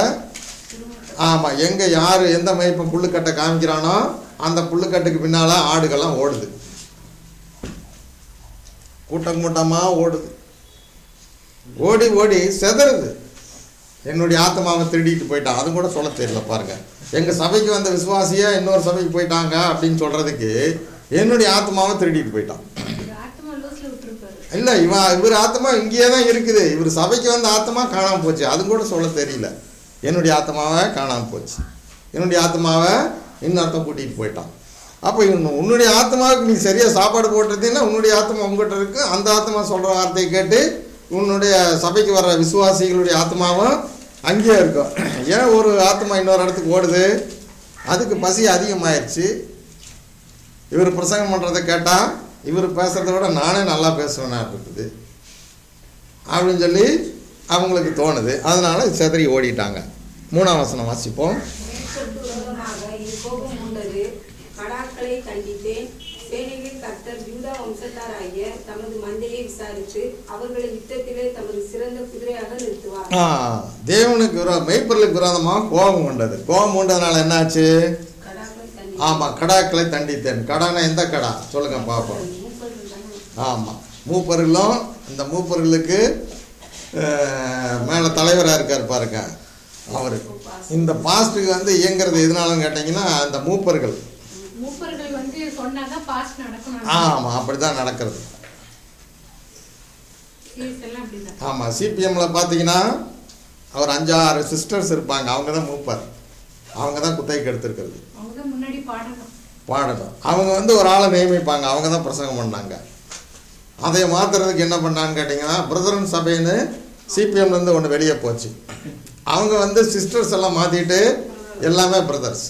ஆமாம் எங்கே யார் எந்த மெய்ப்பன் புல்லுக்கட்டை காமிக்கிறானோ அந்த புல்லுக்கட்டுக்கு பின்னால் ஆடுகள்லாம் ஓடுது கூட்டம் கூட்டமாக ஓடுது ஓடி ஓடி செதறுது என்னுடைய ஆத்மாவை திருடிட்டு போயிட்டான் அது கூட சொல்ல தெரியல பாருங்க எங்கள் சபைக்கு வந்த விசுவாசியா இன்னொரு சபைக்கு போயிட்டாங்க அப்படின்னு சொல்கிறதுக்கு என்னுடைய ஆத்மாவை திருடிட்டு போயிட்டான் ஆத்மா லூஸ்ல விட்டுருப்பாரு இல்லை இவன் இவர் ஆத்மா இங்கேயே தான் இருக்குது இவர் சபைக்கு வந்த ஆத்மா காணாமல் போச்சு அது கூட சொல்ல தெரியல என்னுடைய ஆத்மாவை காணாமல் போச்சு என்னுடைய ஆத்மாவை இன்னொருத்தன் கூட்டிகிட்டு போயிட்டான் அப்போ இன்னும் உன்னுடைய ஆத்மாவுக்கு நீ சரியாக சாப்பாடு போட்டுருந்தீங்கன்னா உன்னுடைய ஆத்மா உங்ககிட்ட இருக்கு அந்த ஆத்மா சொல்கிற வார்த்தையை கேட்டு உன்னுடைய சபைக்கு வர்ற விசுவாசிகளுடைய ஆத்மாவும் அங்கேயே இருக்கும் ஏன் ஒரு ஆத்மா இன்னொரு இடத்துக்கு ஓடுது அதுக்கு பசி அதிகமாயிருச்சு இவர் பிரசங்கம் பண்ணுறதை கேட்டால் இவர் பேசுகிறத விட நானே நல்லா பேசுவேனா இருக்குது அப்படின்னு சொல்லி அவங்களுக்கு தோணுது அதனால செதறி ஓடிட்டாங்க மூணாம் வசனம் வாசிப்போம் மேற்கொண்டு விரோதமாக இக்கோபம் உண்டது கடாக்களை கண்டித்தேன் சேனைகளின் கர்த்தர் யூதா வம்சத்தாராகிய தமது மந்தையை விசாரித்து அவர்களை யுத்தத்திலே தமது சிறந்த குதிரையாக நிறுத்துவார் ஆ தேவனுக்கு விரோ மெய்ப்பொருளுக்கு விரோதமாக கோபம் கொண்டது கோபம் கொண்டதுனால என்னாச்சு கடாக்களை கண்டி ஆமாம் கடாக்களை தண்டித்தேன் கடானா எந்த கடா சொல்லுங்க பார்ப்போம் மூப்பர்கள் தானே ஆமாம் மூப்பர்களும் இந்த மூப்பர்களுக்கு மேலே தலைவராக இருக்கார் பாருங்க அவர் இந்த பாஸ்ட்டுக்கு வந்து இயங்குறது எதனாலன்னு கேட்டிங்கன்னா அந்த மூப்பர்கள் மூப்பர்கள் வந்து சொன்னாதான் பாஸ்ட் நடக்கணும் ஆமாம் அப்படி தான் நடக்கிறது சீஸ் எல்லாம் அப்படிதான் ஆமாம் சிபிஎம்மில் பார்த்தீங்கன்னா அவர் அஞ்சாறு சிஸ்டர்ஸ் இருப்பாங்க அவங்க தான் மூப்பர் அவங்க தான் குத்தகைக்கு எடுத்திருக்கிறது அவங்க தான் முன்னாடி பாடணும் பாடணும் அவங்க வந்து ஒரு ஆளை நியமிப்பாங்க அவங்க தான் பிரசங்கம் பண்ணாங்க அதை மாற்றுறதுக்கு என்ன பண்ணான்னு கேட்டிங்கன்னா பிரதரன் சபைன்னு சிபிஎம்லேருந்து ஒன்று வெளியே போச்சு அவங்க வந்து சிஸ்டர்ஸ் எல்லாம் மாற்றிட்டு எல்லாமே பிரதர்ஸ்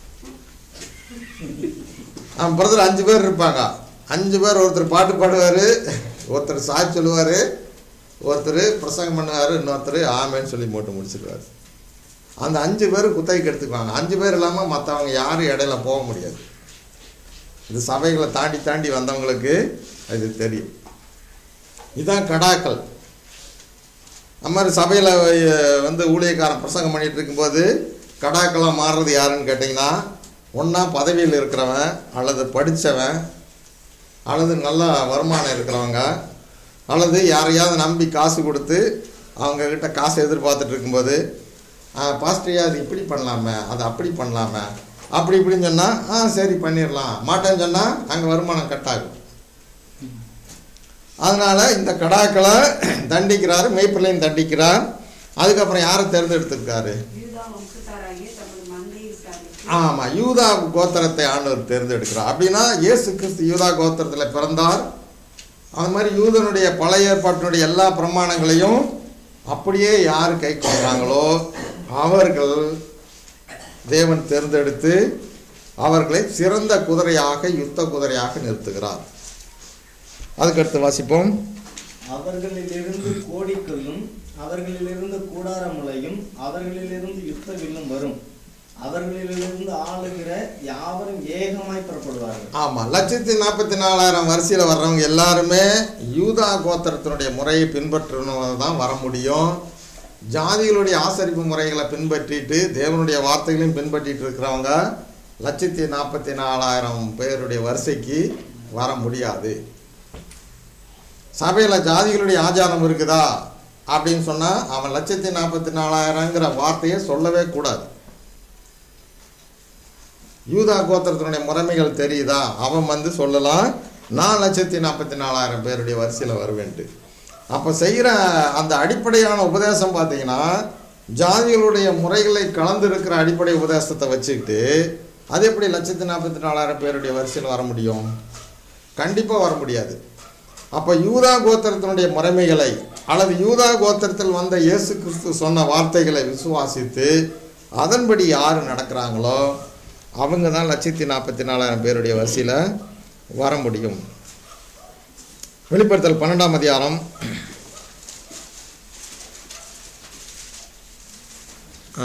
பிரதர் அஞ்சு பேர் இருப்பாங்க அஞ்சு பேர் ஒருத்தர் பாட்டு பாடுவார் ஒருத்தர் சாட்சி சொல்லுவார் ஒருத்தர் பிரசங்கம் பண்ணுவார் இன்னொருத்தர் ஆமேன்னு சொல்லி போட்டு முடிச்சிடுவார் அந்த அஞ்சு பேர் குத்தகைக்கு எடுத்துக்குவாங்க அஞ்சு பேர் இல்லாமல் மற்றவங்க யாரும் இடையில போக முடியாது இது சபைகளை தாண்டி தாண்டி வந்தவங்களுக்கு அது தெரியும் இதுதான் கடாக்கள் நம்ம மாதிரி சபையில் வந்து ஊழியக்காரன் பிரசங்கம் பண்ணிட்டு இருக்கும்போது கடாக்களாக மாறுறது யாருன்னு கேட்டிங்கன்னா ஒன்றா பதவியில் இருக்கிறவன் அல்லது படித்தவன் அல்லது நல்ல வருமானம் இருக்கிறவங்க அல்லது யாரையாவது நம்பி காசு கொடுத்து அவங்கக்கிட்ட காசு எதிர்பார்த்துட்டு இருக்கும்போது பாஸ்டரியா அது இப்படி பண்ணலாமே அது அப்படி பண்ணலாமே அப்படி இப்படின்னு சொன்னால் ஆ சரி பண்ணிடலாம் மாட்டேன்னு சொன்னால் அங்கே வருமானம் கட் ஆகும் அதனால் இந்த கடாக்களை தண்டிக்கிறார் மெய்ப்பிள்ளையும் தண்டிக்கிறார் அதுக்கப்புறம் யாரை தேர்ந்தெடுத்திருக்காரு யூதா வம்சத்தாராகிய தமது ஆமாம் யூதா கோத்திரத்தை ஆண்டவர் தேர்ந்தெடுக்கிறார் அப்படின்னா இயேசு கிறிஸ்து யூதா கோத்திரத்தில் பிறந்தார் அது மாதிரி யூதனுடைய பழைய ஏற்பாட்டினுடைய எல்லா பிரமாணங்களையும் அப்படியே யார் கை கொள்றாங்களோ அவர்கள் தேவன் தேர்ந்தெடுத்து அவர்களை சிறந்த குதிரையாக யுத்த குதிரையாக நிறுத்துகிறார் அதுக்கடுத்து வாசிப்போம் அவர்களிலிருந்து கோடிக்கல்லும் அவர்களிலிருந்து கூடார முளையும் அவர்களிலிருந்து யுத்த வில்லும் வரும் அவர்களிலிருந்து ஆளுகிற யாவரும் ஏகமாய் புறப்படுவார்கள் ஆமாம் லட்சத்தி நாற்பத்தி நாலாயிரம் வரிசையில் வர்றவங்க எல்லாருமே யூதா கோத்திரத்தினுடைய முறையை பின்பற்றணும் தான் வர முடியும் ஜாதிகளுடைய ஆசரிப்பு முறைகளை பின்பற்றிட்டு தேவனுடைய வார்த்தைகளையும் பின்பற்றிட்டு இருக்கிறவங்க லட்சத்தி நாற்பத்தி நாலாயிரம் பேருடைய வரிசைக்கு வர முடியாது சபையில் ஜாதிகளுடைய ஆச்சாரம் இருக்குதா அப்படின்னு சொன்னால் அவன் லட்சத்தி நாற்பத்தி நாலாயிரங்கிற வார்த்தையை சொல்லவே கூடாது யூதா கோத்திரத்தினுடைய முறைமைகள் தெரியுதா அவன் வந்து சொல்லலாம் நான் லட்சத்தி நாற்பத்தி நாலாயிரம் பேருடைய வரிசையில் வருவேன்ட்டு அப்போ செய்கிற அந்த அடிப்படையான உபதேசம் பார்த்தீங்கன்னா ஜாதிகளுடைய முறைகளை கலந்து இருக்கிற அடிப்படை உபதேசத்தை வச்சுக்கிட்டு அது எப்படி லட்சத்தி நாற்பத்தி நாலாயிரம் பேருடைய வரிசையில் வர முடியும் கண்டிப்பாக வர முடியாது அப்போ யூதா கோத்திரத்தினுடைய முறைமைகளை அல்லது யூதா கோத்திரத்தில் வந்த இயேசு கிறிஸ்து சொன்ன வார்த்தைகளை விசுவாசித்து அதன்படி யார் நடக்கிறாங்களோ அவங்க தான் லட்சத்தி நாற்பத்தி நாலாயிரம் பேருடைய வரிசையில் வர முடியும் வெளிப்படுத்தல் பன்னெண்டாம் அதிகாரம் ஆ.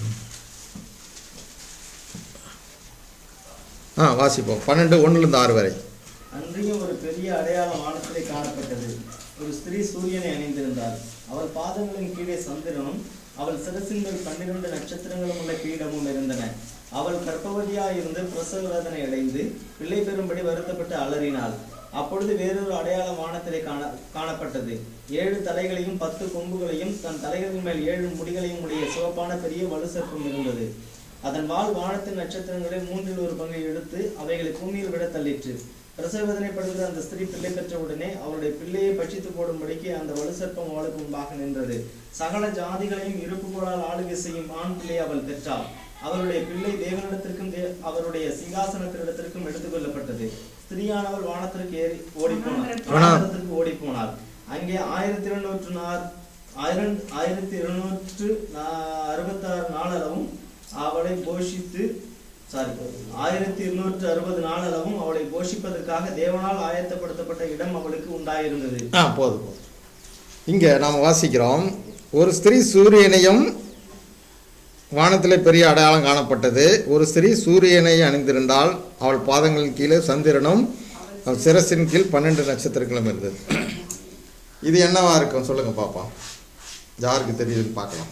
ஆ வாசிப்போம் பன்னெண்டு ஒன்றுலேருந்து ஆறு வரை அன்றியும் ஒரு பெரிய அடையாளம் வானத்திலே காணப்பட்டது ஒரு ஸ்திரீ சூரியனை அணிந்திருந்தாள் அவள் பாதங்களின் கீழே சந்திரனும் அவள் சிரசின் மேல் பன்னிரண்டு நட்சத்திரங்களும் உள்ள கிரீடமும் இருந்தன அவள் கர்ப்பவதியாய் இருந்து பிரசவ வேதனை அடைந்து பிள்ளை பெறும்படி வருத்தப்பட்டு அலறினாள் அப்பொழுது வேறொரு அடையாளம் வானத்திலே காண காணப்பட்டது ஏழு தலைகளையும் பத்து கொம்புகளையும் தன் தலைகளின் மேல் ஏழு முடிகளையும் உடைய சிவப்பான பெரிய வலு சர்ப்பம் இருந்தது அதன் வால் வானத்தின் நட்சத்திரங்களை மூன்றில் ஒரு பங்கை எடுத்து அவைகளை பூமியில் விட தள்ளிற்று பிரசவதனைப்படுகிற அந்த ஸ்திரீ பிள்ளை பெற்ற உடனே அவருடைய பிள்ளையை பட்சித்து போடும்படிக்கு அந்த வலுசற்பம் அவளுக்கு முன்பாக நின்றது சகல ஜாதிகளையும் இருப்புகோளால் ஆளுகை செய்யும் ஆண் பிள்ளை அவள் பெற்றாள் அவருடைய பிள்ளை தேவனிடத்திற்கும் தே- அவருடைய சிங்காசனத்தினிடத்திற்கும் எடுத்துக்கொள்ளப்பட்டது ஸ்திரீயானவள் வானத்திற்கு ஏறி ஓடிப்போனாள் ஆனா- வானத்திற்கு ஓடிப்போனாள் அங்கே ஆயிரத்தி இருநூற்று நார் ஆயிரம் ஆயிரத்தி இருநூற்று நா- அறுபத்தாறு நாளளவும் அவளை போஷித்து சாரி ஆயிரத்தி இருநூற்று அறுபது நாளளவும் அவளை போஷிப்பதற்காக தேவனால் ஆயத்தப்படுத்தப்பட்ட இடம் அவளுக்கு உண்டாயிருந்தது ஆ போதும் போதும் இங்கே நாம் வாசிக்கிறோம் ஒரு ஸ்திரீ சூரியனையும் வானத்திலே பெரிய அடையாளம் காணப்பட்டது ஒரு ஸ்திரீ சூரியனை அணிந்திருந்தால் அவள் பாதங்களின் கீழே சந்திரனும் அவள் சிரசின் கீழ் பன்னெண்டு நட்சத்திரங்களும் இருந்தது இது என்னவா இருக்கும் சொல்லுங்க பாப்பா யாருக்கு தெரியுதுன்னு பார்க்கலாம்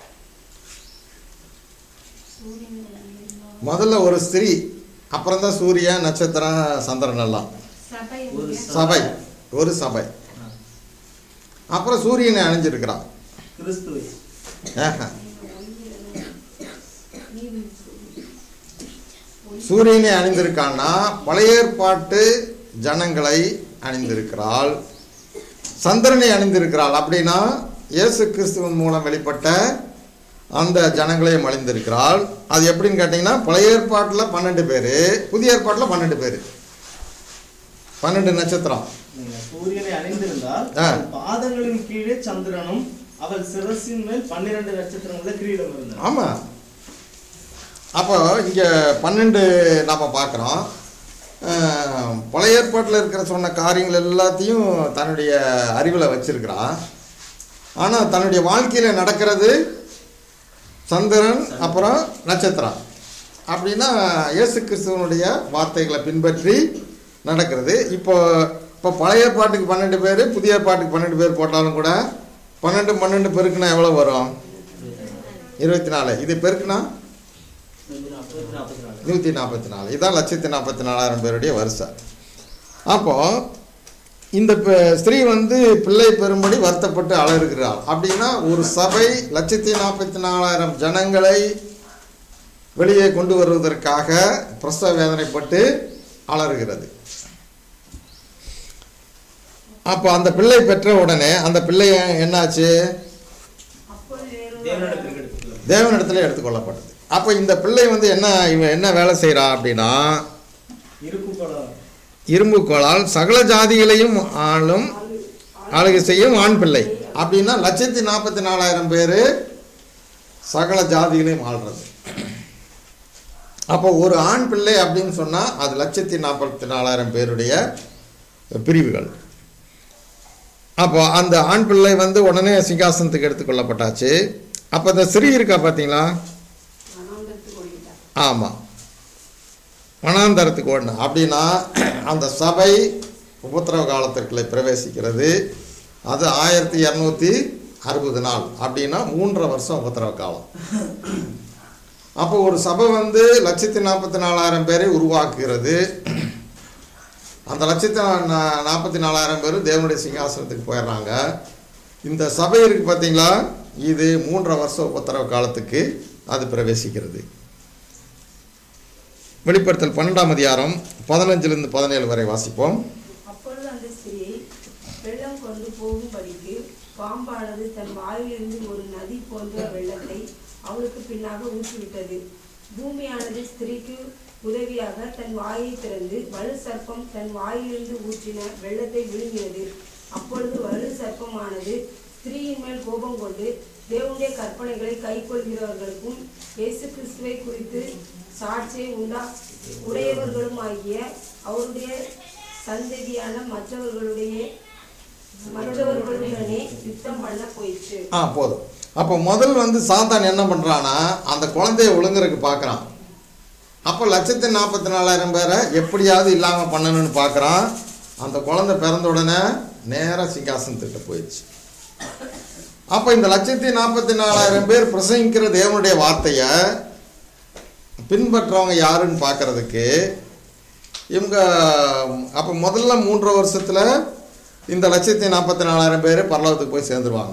முதல்ல ஒரு ஸ்திரீ அப்புறம் தான் சூரியன் நட்சத்திரம் சந்திரன் எல்லாம் சபை ஒரு சபை ஒரு சபை அப்புறம் சூரியனை அணிஞ்சிருக்கிறான் கிறிஸ்துவை ஆஹா. சூரியனை அணிந்திருக்கான்னா பழைய ஏற்பாட்டு ஜனங்களை அணிந்திருக்கிறாள் சந்திரனை அணிந்திருக்கிறாள் அப்படின்னா இயேசு கிறிஸ்துவின் மூலம் வெளிப்பட்ட அந்த ஜனங்களையும் அணிந்திருக்கிறாள் அது எப்படின்னு கேட்டிங்கன்னா பழைய ஏற்பாட்டில் பன்னெண்டு பேர் புதிய ஏற்பாட்டில் பன்னெண்டு பேர் பன்னெண்டு நட்சத்திரம் நீங்க சூரியனை அணிந்திருந்தால் ஆ. அவள் பாதங்களின் கீழே சந்திரனும் அவள் சிரசின் மேல் பன்னிரண்டு நட்சத்திரங்களுள்ள கிரீடம் இருந்தது ஆமாம் அப்போ இங்கே பன்னெண்டு நாம் பார்க்குறோம் பழைய ஏற்பாட்டில் இருக்கிற சொன்ன காரியங்கள் எல்லாத்தையும் தன்னுடைய அறிவில் வச்சிருக்கிறான் ஆனால் தன்னுடைய வாழ்க்கையில் நடக்கிறது சந்திரன் அப்புறம் நட்சத்திரம் அப்படின்னா இயேசு கிறிஸ்துவனுடைய வார்த்தைகளை பின்பற்றி நடக்கிறது இப்போ இப்போ பழைய பாட்டுக்கு பன்னெண்டு பேர் புதிய பாட்டுக்கு பன்னெண்டு பேர் போட்டாலும் கூட பன்னெண்டு பன்னெண்டு பெருக்குனா எவ்வளோ வரும் இருபத்தி நாலு இது பெருக்குனா நாற்பத்தி நாலு நூற்றி நாற்பத்தி நாலு இதான் லட்சத்தி நாற்பத்தி நாலாயிரம் பேருடைய வருஷை அப்போது இந்த ப- ஸ்திரீ வந்து பிள்ளை பெறும்படி வருத்தப்பட்டு அலறுகிறாள் அப்படின்னா ஒரு சபை லட்சத்தி நாற்பத்தி நாலாயிரம் ஜனங்களை வெளியே கொண்டு வருவதற்காக பிரசவ வேதனைப்பட்டு அலறுகிறது அப்போ அந்த பிள்ளை பெற்ற உடனே அந்த பிள்ளை என்னாச்சு தேவனிடத்திற்கு எடுத்துக்கொள்ள தேவனிடத்தில் எடுத்துக்கொள்ளப்பட்டது அப்போ இந்த பிள்ளை வந்து என்ன இவன் என்ன வேலை செய்கிறா அப்படின்னா இருப்பு குளம் இரும்பு கோளால் சகல ஜாதிகளையும் ஆளும் ஆளுகை செய்யும் ஆண் பிள்ளை அப்படின்னா லட்சத்தி நாற்பத்தி நாலாயிரம் பேர் சகல ஜாதிகளையும் ஆள்றது அப்போ ஒரு ஆண் பிள்ளை அப்படின்னு சொன்னால் அது லட்சத்தி நாற்பத்தி நாலாயிரம் பேருடைய பிரிவுகள் அப்போ அந்த ஆண் பிள்ளை வந்து உடனே சிங்காசனத்துக்கு எடுத்துக்கொள்ளப்பட்டாச்சு அப்போ இந்த ஸ்ரீ இருக்கா பார்த்தீங்களா அனாந்தரத்துக்கு ஓடிட்டார் ஆமாம் வனாந்தரத்துக்கு ஓடணும் அப்படின்னா அந்த சபை உபத்திரவ காலத்திற்குள்ளே பிரவேசிக்கிறது அது ஆயிரத்தி இரநூத்தி அறுபது நாள் அப்படின்னா மூன்றரை வருஷம் உபத்திரவ காலம் அப்போ ஒரு சபை வந்து லட்சத்தி நாற்பத்தி நாலாயிரம் பேரை உருவாக்குகிறது அந்த லட்சத்தி நா- நாற்பத்தி நாலாயிரம் பேர் தேவனுடைய சிங்காசனத்துக்கு போயிடுறாங்க இந்த சபை இருக்கு பார்த்தீங்களா இது மூன்றரை வருஷம் உபத்திரவ காலத்துக்கு அது பிரவேசிக்கிறது வெளிப்படுத்தல் பன்னெண்டாம் அதிகாரம் பதினஞ்சிலிருந்து பதினேழு வரை வாசிப்போம் அப்பொழுது அந்த ஸ்திரியை வெள்ளம் கொண்டு போகும்படிக்கு பாம்பானது தன் வாயிலிருந்து ஒரு நதி போன்ற வெள்ளத்தை அவளுக்கு பின்னாக ஊற்றிவிட்டது பூமியானது ஸ்திரீக்கு உதவியாக தன் வாயை திறந்து வலு சர்ப்பம் தன் வாயிலிருந்து ஊற்றின வெள்ளத்தை விழுங்கியது அப்பொழுது வலு சர்ப்பமானது ஸ்திரீயின் மேல் கோபம் கொண்டு தேவனுடைய கற்பனைகளை கைக்கொள்கிறவர்களுக்கும் இயேசு கிறிஸ்துவை குறித்து சாட்சியை உண்டா உடையவர்களும் ஆகிய அவருடைய சந்ததியான மற்றவர்களுடைய மற்றவர்களுடனே யுத்தம் பண்ண போயிற்று ஆ போதும் அப்போ முதல் வந்து சாத்தான் என்ன பண்ணுறான்னா அந்த குழந்தைய ஒழுங்குறதுக்கு பார்க்குறான் அப்போ லட்சத்தி நாற்பத்தி நாலாயிரம் பேரை எப்படியாவது இல்லாமல் பண்ணணும்னு பார்க்குறான் அந்த குழந்தை பிறந்த உடனே நேராக சிங்காசனத்துக்கிட்ட போயிடுச்சு அப்போ இந்த லட்சத்தி நாற்பத்தி நாலாயிரம் பேர் பிரசங்கிக்கிற தேவனுடைய வார்த்தையை பின்பற்றவங்க யாருன்னு பார்க்கறதுக்கு இவங்க அப்போ முதல்ல மூன்றரை வருஷத்தில் இந்த லட்சத்தி நாற்பத்தி நாலாயிரம் பேர் பரலோகத்துக்கு போய் சேர்ந்துருவாங்க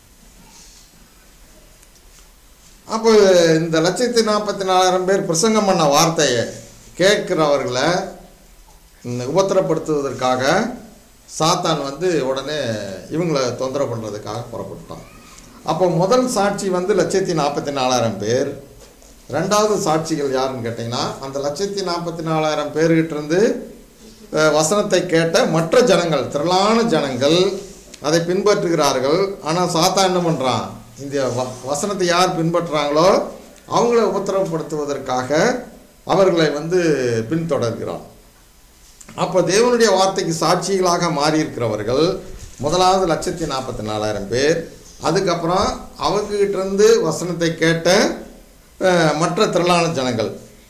அப்போ இந்த லட்சத்தி நாற்பத்தி நாலாயிரம் பேர் பிரசங்கம் பண்ண வார்த்தையை கேட்கிறவர்களை இந்த உபத்திரப்படுத்துவதற்காக சாத்தான் வந்து உடனே இவங்களை தொந்தரவு பண்ணுறதுக்காக புறப்பட்டான் அப்போ முதல் சாட்சி வந்து லட்சத்தி நாற்பத்தி நாலாயிரம் பேர் ரெண்டாவது சாட்சிகள் யாருன்னு கேட்டிங்கன்னா அந்த லட்சத்தி நாற்பத்தி நாலாயிரம் பேர்கிட்ட இருந்து அஹ், வசனத்தை கேட்ட மற்ற ஜனங்கள் திரளான ஜனங்கள் அதை பின்பற்றுகிறார்கள் ஆனால் சாத்தா என்ன பண்ணுறான் இந்த வ வசனத்தை யார் பின்பற்றுறாங்களோ அவங்கள உபத்திரவப்படுத்துவதற்காக அவர்களை வந்து பின்தொடர்கிறான் அப்போ தேவனுடைய வார்த்தைக்கு சாட்சிகளாக மாறியிருக்கிறவர்கள் முதலாவது லட்சத்தி நாற்பத்தி நாலாயிரம் பேர் அதுக்கப்புறம் அவங்ககிட்ட இருந்து வசனத்தை கேட்ட அஹ், மற்ற திரளான ஜனங்கள்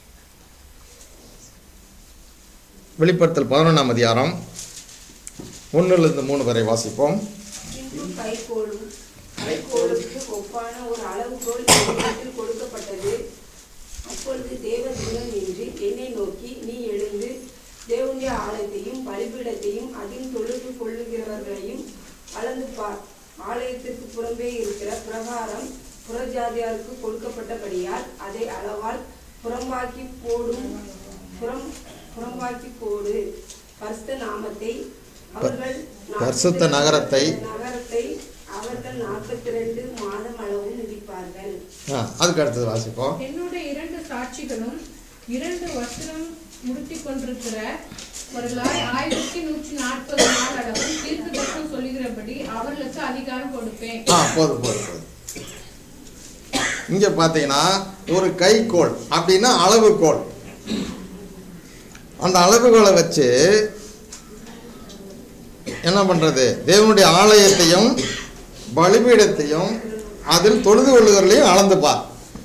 வெளிப்படுத்தல் பதினொன்றாம் அதிகாரம் ஒன்றிலிருந்து மூணு வரை வாசிப்போம் பின்பு கைகோளும் கைகோளுக்கு ஒப்பான ஒரு அளவுகோல் என்னிடத்தில் கொடுக்கப்பட்டது அப்பொழுது தேவ தூதன் நின்று என்னை நோக்கி நீ எழுந்து தேவனுடைய ஆலயத்தையும் பலிபீடத்தையும் அதில் தொழுது கொள்ளுகிறவர்களையும் அளந்து பார் ஆலயத்திற்கு புறம்பே இருக்கிற பிரகாரம் புறஜாதியாருக்கு கொடுக்கப்பட்டபடியால் அதை அளவால் புறம்பாக்கி போடும் புறம் புறம்பாக்கி போடு பரிசுத்த நாமத்தை அவர்கள் பரிசுத்த நகரத்தை நகரத்தை அவர்கள் நாற்பத்தி ரெண்டு மாதம் அளவு மிதிப்பார்கள் ஆ அதுக்கு அடுத்தது வாசிப்போம் என்னுடைய இரண்டு சாட்சிகளும் இரண்டு வஸ்திரம் முடித்துக் கொண்டிருக்கிறவர்களாய் ஆயிரத்தி நூற்றி நாற்பது நாள் அளவும் தீர்க்க தரிசனம் சொல்லுகிறபடி அவர்களுக்கு அதிகாரம் கொடுப்பேன் ஆ போதும் போதும் போதும் இங்கே பார்த்தீங்கன்னா ஒரு கைக்கோள் அப்படின்னா அளவுகோல் அந்த அளவுகோலை வச்சு என்ன பண்ணுறது தேவனுடைய ஆலயத்தையும் பலிபீடத்தையும் அதில் தொழுது கொள்ளுகிறதையும் அளந்து பார்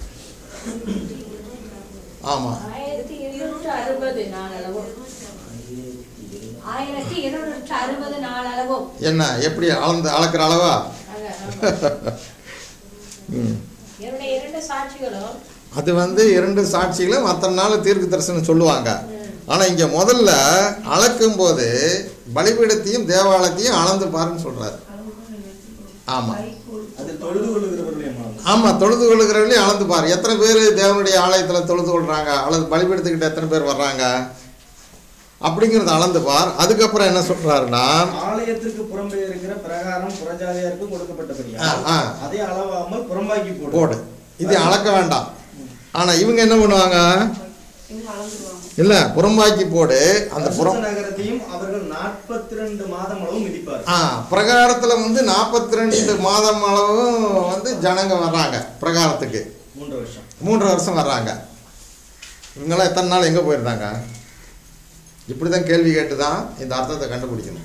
ஆமாம் ஆயிரத்தி இருநூற்று அறுபது நாளளவும் ஆயிரத்தி இருநூற்று அறுபது நாளளவும் என்ன எப்படி அளந்து அளக்கிற அளவா ஆக, ஆமா. ம் என்னுடைய இரண்டு சாட்சிகளும் அது வந்து இரண்டு சாட்சிகளும் அத்தனை நாள் தீர்க்க தரிசனம் சொல்லுவாங்க ஆனால் இங்கே முதல்ல அளக்கும்போது பலிபீடத்தையும் தேவாலயத்தையும் அளந்து பாருன்னு சொல்கிறாரு ஆமாம் அதில் தொழுது கொள்ளுகிறவர்களுடைய மனம் ஆமாம் தொழுது கொள்ளுகிறவர்களையும் அளந்து பாரு எத்தனை பேர் தேவனுடைய ஆலயத்தில் தொழுது கொள்கிறாங்க அல்லது பலிபீடத்துக்கிட்ட எத்தனை பேர் வர்றாங்க அப்படிங்கிறத அளந்து பார் அதுக்கப்புறம் என்ன சொல்கிறாருன்னா ஆலயத்திற்கு புறம்பே இருக்கிற பிரகாரம் புறஜாதியாருக்கு ஆ, கொடுக்கப்பட்டபடியால் ஆ. அதை அளவாமல் புறம்பாக்கி போடு போடு இது அளக்க வேண்டாம் ஆனால் இவங்க என்ன பண்ணுவாங்க இவங்க அளந்துருவாங்க இல்லை புறம்பாக்கி போடு அந்த புறம் பரிசுத்த நகரத்தையும் அவர்கள் நாற்பத்தி ரெண்டு மாதம் அளவு மிதிப்பார் ஆ பிரகாரத்தில் வந்து நாற்பத்தி ரெண்டு மாதம் அளவும் வந்து ஜனங்க வர்றாங்க பிரகாரத்துக்கு மூன்று வருஷம் மூன்று வருஷம் வர்றாங்க இவங்கெல்லாம் எத்தனை நாள் எங்கே போயிருந்தாங்க இப்படி தான் கேள்வி கேட்டு தான் இந்த அர்த்தத்தை கண்டுபிடிக்கணும்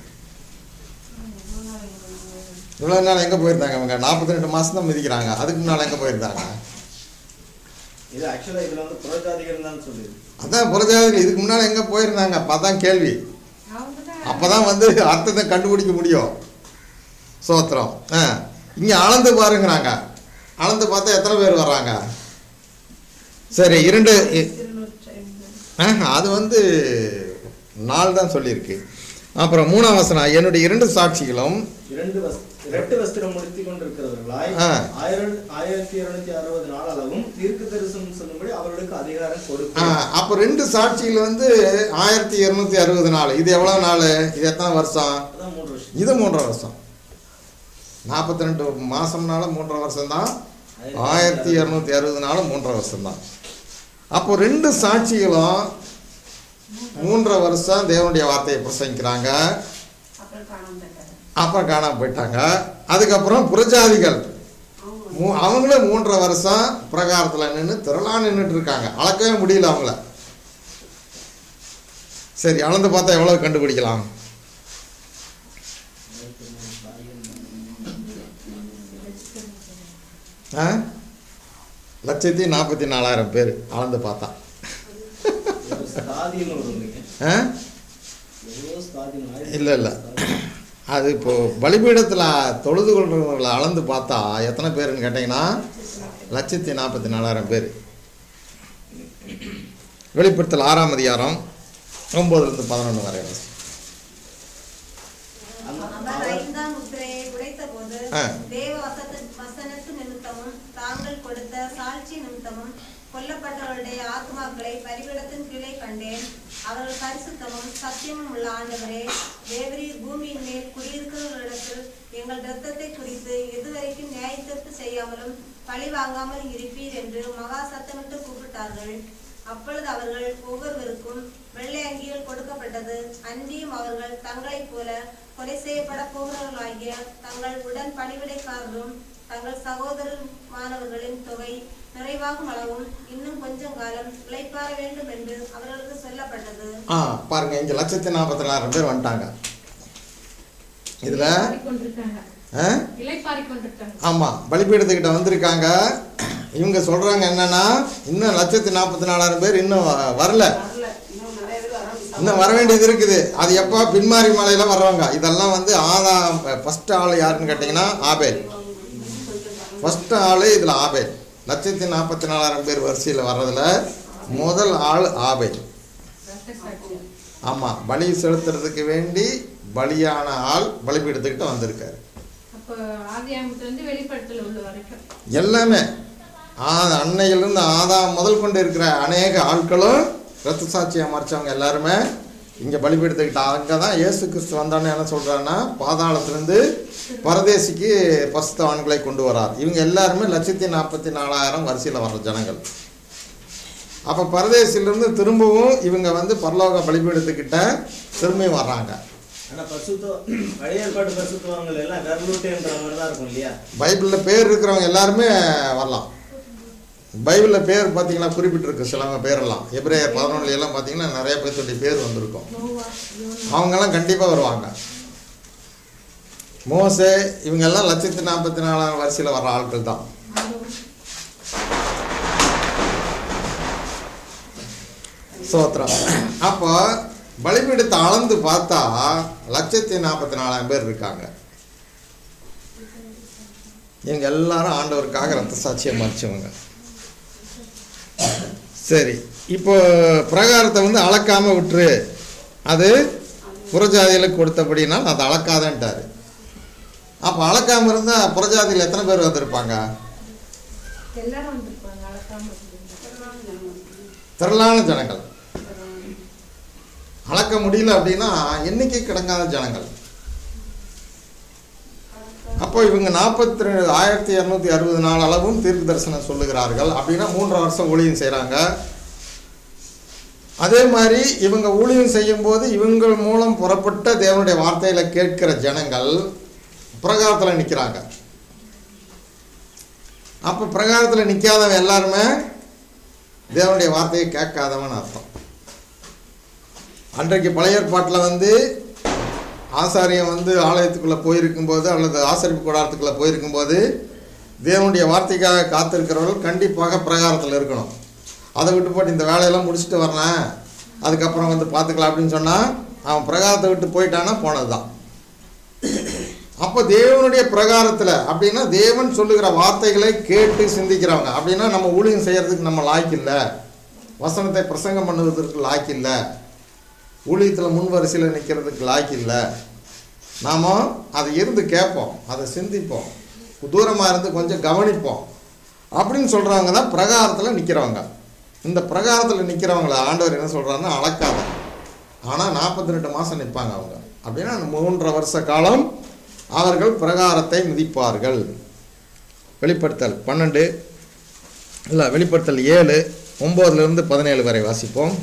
இவ்வளோ நாள் எங்கே போயிருந்தாங்க இவங்க நாற்பத்தி ரெண்டு மாதம் தான் மிதிக்கிறாங்க அதுக்கு முன்னால் எங்கே போயிருந்தாங்க இது ஆக்சுவலா இதுல வந்து புறஜாதிகள் தான் சொல்லுது அதான் புரஜாதிகள் இதுக்கு முன்னால் எங்கே போயிருந்தாங்க அப்போ தான் கேள்வி அவங்க தான் அப்போ தான் வந்து அர்த்தத்தை கண்டுபிடிக்க முடியும் சோத்திரம் ஆ இங்கே அளந்து பாருங்கிறாங்க அளந்து பார்த்தா எத்தனை பேர் வர்றாங்க சரி இரண்டு இ- இருநூற்றி ஐம்பது. ஆஹா, அது வந்து நாள் தான் சொல்லியிருக்கு அப்புறம் மூணாம் வசனம் என்னுடைய இரண்டு சாட்சிகளும் இரண்டு வஸ் இரட்டு வஸ்திரம் முடித்து கொண்டிருக்கிறவர்களாய் ஆ. ஆயிரம் ஆயிரத்தி இருநூத்தி அறுபது நாள் அளவும் தீர்க்க தரிசனம் சொல்லும்படி அவர்களுக்கு அதிகாரம் ஆ, கொடுக்கும் அப்போ ரெண்டு சாட்சிகள் வந்து ஆயிரத்தி இரநூத்தி அறுபது நாள் இது எவ்வளோ நாள் இது எத்தனை வருஷம் அதான் மூன்று வருஷம் இது மூன்றரை வருஷம் நாற்பத்தி ரெண்டு மாதம்னால மூன்றரை வருஷம் தான் ஆயிரத்தி இரநூத்தி அறுபது நாள் மூன்றரை வருஷம் தான் அப்போ ரெண்டு சாட்சிகளும் மூன்றரை வருஷம் தேவனுடைய வார்த்தையை பிரசங்கிக்கிறாங்க அப்புறம் காணாம போயிட்டாரு அப்புறம் காணாம போயிட்டாங்க அதுக்கப்புறம் புரஜாதிகள் அவங்க மூ- அவங்களும் மூன்றரை வருஷம் பிரகாரத்தில் நின்று திரளா நின்றுட்டு இருக்காங்க அளக்கவே முடியல அவங்கள சரி அளந்து பார்த்தா எவ்வளவு கண்டுபிடிக்கலாம் ஆ லட்சத்தி நாற்பத்தி நாலாயிரம் பேர் அளந்து பார்த்தா ஒரு ஸ்தாதின்னு ஒரு ஒண்ணுங்க. ஆ எவ்வளோ ஸ்தாதின்னு ஆயிரத்தி இல்லை இல்லை அது இப்போ பலிபீடத்தில் தொழுது கொள்றவங்களை அளந்து பார்த்தா எத்தனை பேருன்னு கேட்டிங்கன்னா லட்சத்தி நாற்பத்தி நாலாயிரம் பேர் வெளிப்படுத்தல் ஆறாம் அதிகாரம் ஒம்போதுலேருந்து பதினொன்று வரை வாசி. அந்த- அவர் அவர் ஐந்தாம் முத்திரையை உடைத்தபோது ஆ. தேவ வசத்த- வசனத்து நிமித்தமும் தாங்கள் கொடுத்த சாட்சி நிமித்தமும் கொல்லப்பட்டவர்களுடைய ஆத்மாக்களை பலிபீடத்தின் கீழே கண்டேன் அவர்கள் பரிசுத்தமும் சத்தியமும் உள்ள ஆண்டவரே தேவரீர் பூமியின் மேல் குடியிருக்கிறவர்களிடத்தில் எங்கள் இரத்தத்தை குறித்து எதுவரைக்கும் நியாயத்தீர்ப்பு செய்யாமலும் பழி வாங்காமல் இருப்பீர் என்று மகா சத்தமிட்டு கூப்பிட்டார்கள் அப்பொழுது அவர்கள் ஒவ்வொருவருக்கும் வெள்ளை அங்கிகள் கொடுக்கப்பட்டது அன்றியும் அவர்கள் தங்களைப் போல கொலை செய்யப்பட போகிறவர்களாகிய தங்கள் உடன் பணிவிடைக்காரரும் தங்கள் சகோதரமானவர்களின் தொகை நிறைவாகும் அளவும் இன்னும் கொஞ்சம் காலம் இளைப்பாற வேண்டும் என்று அவர்களுக்கு சொல்லப்பட்டது ஆ பாருங்க இங்கே லட்சத்தி நாற்பத்தி நாலாயிரம் பேர் வந்துட்டாங்க இதில் இளைப்பாறிக் கொண்டிருக்காங்க ஆ இளைப்பாறிக் கொண்டிருக்காங்க ஆமாம் பலிபீடத்துக்கிட்ட வந்திருக்காங்க இவங்க சொல்கிறாங்க என்னன்னா இன்னும் லட்சத்தி நாற்பத்தி நாலாயிரம் பேர் இன்னும் வ- வரல வரல இன்னும் நிறைய பேர் வர இன்னும் வர வேண்டியது இருக்குது அது எப்போ பின்மாரி மலையில் வர்றவங்க இதெல்லாம் வந்து ஆதா ஃபஸ்ட்டு ஆள் யாருன்னு கேட்டிங்கன்னா ஆபேல் ஃபஸ்ட்டு ஆள் இதில் ஆபேல் லட்சத்தி நாற்பத்தி நாலாயிரம் பேர் வரிசையில் வர்றதுல முதல் ஆள் ஆபேல் ரத்த சாட்சி ஆமாம் பலி செலுத்துறதுக்கு வேண்டி பலியான ஆள் பலிபீடத்துக்கிட்ட வந்திருக்காரு அப்போ ஆதியாமத்துல இருந்து வெளிப்படுத்தல உள்ள வரைக்கும் எல்லாமே ஆ அன்னையிலிருந்து ஆதாம் முதல் கொண்டு இருக்கிற அநேக ஆட்களும் ரத்த சாட்சியை மறைச்சவங்க எல்லாருமே இங்கே பலிபீடத்துக்கிட்ட அங்கே தான் இயேசு கிறிஸ்து வந்தான்னு என்ன சொல்கிறாருன்னா பாதாளத்திலேருந்து பரதேசிக்கு பசுத்தவான்களை கொண்டு வரார் இவங்க எல்லாருமே லட்சத்தி நாற்பத்தி நாலாயிரம் வரிசையில் வர்ற ஜனங்கள் அப்போ பரதேசிலிருந்து திரும்பவும் இவங்க வந்து பரலோக பலிபீடத்துக்கிட்ட திரும்பியும் வர்றாங்க ஆனா பரிசுத்த பழைய ஏற்பாடு பரிசுத்தவான்கள் எல்லாம் விரலூட்டுன்ற மாதிரி தான் இருக்கும் இல்லையா பைபிளில் பேர் இருக்கிறவங்க எல்லாருமே வரலாம் பைபிளில் பேர் பார்த்தீங்கன்னா குறிப்பிட்டிருக்கு சிலவங்க பேரெல்லாம் எப்ரேயர் பதினொன்றுல எல்லாம் பார்த்தீங்கன்னா நிறைய பேர்த்துடைய பேர் வந்திருக்கும் நோவா யோனா அவங்கெல்லாம் கண்டிப்பாக வருவாங்க மோசே இவங்கெல்லாம் லட்சத்தி நாற்பத்தி நாலாயிரம் வரிசையில் வர ஆட்கள் தான் ஆரோன் சோத்திரம் அப்போ பலிபீடத்தை அளந்து பார்த்தா லட்சத்தி நாற்பத்தி நாலாயிரம் பேர் இருக்காங்க இவங்க எல்லாரும் ஆண்டவருக்காக ரத்த சாட்சியை மறைச்சவங்க சரி இப்போ பிரகாரத்தை வந்து அளக்காம விட்டுரு அது புறஜாதிகளுக்கு கொடுத்தபடினால் அதை அளக்காதன்ட்டாரு அப்போ அளக்காம இருந்தால் புறஜாதியில் எத்தனை பேர் வந்திருப்பாங்க எல்லாரும் வந்திருப்பாங்க அளக்காம இருந்திருந்தாங்க. திரளான ஜனங்கள் அளக்க முடியல அப்படின்னா எண்ணிக்கை கிடங்காத ஜனங்கள் அப்போ இவங்க நாற்பத்தி ரெண்டு ஆயிரத்தி இரநூத்தி அறுபது நாள் அளவும் தீர்க்க தரிசனம் சொல்லுகிறார்கள் அப்படின்னா மூன்றரை வருஷம் ஊழியம் செய்கிறாங்க அதே மாதிரி இவங்க ஊழியம் செய்யும்போது இவங்கள் மூலம் புறப்பட்ட தேவனுடைய வார்த்தைகளை கேட்கிற ஜனங்கள் பிரகாரத்தில் நிற்கிறாங்க அப்போ பிரகாரத்தில் நிற்காதவன் எல்லாருமே தேவனுடைய வார்த்தையை கேட்காதவன் அர்த்தம் அன்றைக்கு பழைய ஏற்பாட்டில் வந்து ஆசாரியம் வந்து ஆலயத்துக்குள்ளே போயிருக்கும்போது அல்லது ஆசரிப்பு கூடாரத்துக்குள்ளே போயிருக்கும்போது தேவனுடைய வார்த்தைக்காக காத்திருக்கிறவர்கள் கண்டிப்பாக பிரகாரத்தில் இருக்கணும் அதை விட்டு போட்டு இந்த வேலையெல்லாம் முடிச்சுட்டு வரேன் அதுக்கப்புறம் வந்து பார்த்துக்கலாம் அப்படின்னு சொன்னால் அவன் பிரகாரத்தை விட்டு போயிட்டான்னா போனது தான் அப்போ தேவனுடைய பிரகாரத்தில் அப்படின்னா தேவன் சொல்லுகிற வார்த்தைகளை கேட்டு சிந்திக்கிறவங்க அப்படின்னா நம்ம ஊழியம் செய்யறதுக்கு நம்ம லாய்க்கு இல்லை வசனத்தை பிரசங்கம் பண்ணுவதற்கு லாய்க்கு இல்லை ஊழியத்தில் முன் வரிசையில் நிற்கிறதுக்கு லாய்க்கு இல்லை நாம் அதை இருந்து கேட்போம் அதை சிந்திப்போம் தூரமாக இருந்து கொஞ்சம் கவனிப்போம் அப்படின்னு சொல்கிறவங்க தான் பிரகாரத்தில் நிற்கிறவங்க இந்த பிரகாரத்தில் நிற்கிறவங்கள ஆண்டவர் என்ன சொல்கிறாருன்னா அளக்காத ஆனால் நாற்பத்தி ரெண்டு மாதம் நிற்பாங்க அவங்க அப்படின்னா அந்த மூன்றரை வருஷ காலம் அவர்கள் பிரகாரத்தை மிதிப்பார்கள் வெளிப்படுத்தல் பன்னெண்டு இல்லை வெளிப்படுத்தல் ஏழு ஒம்போதுலேருந்து பதினேழு வரை வாசிப்போம்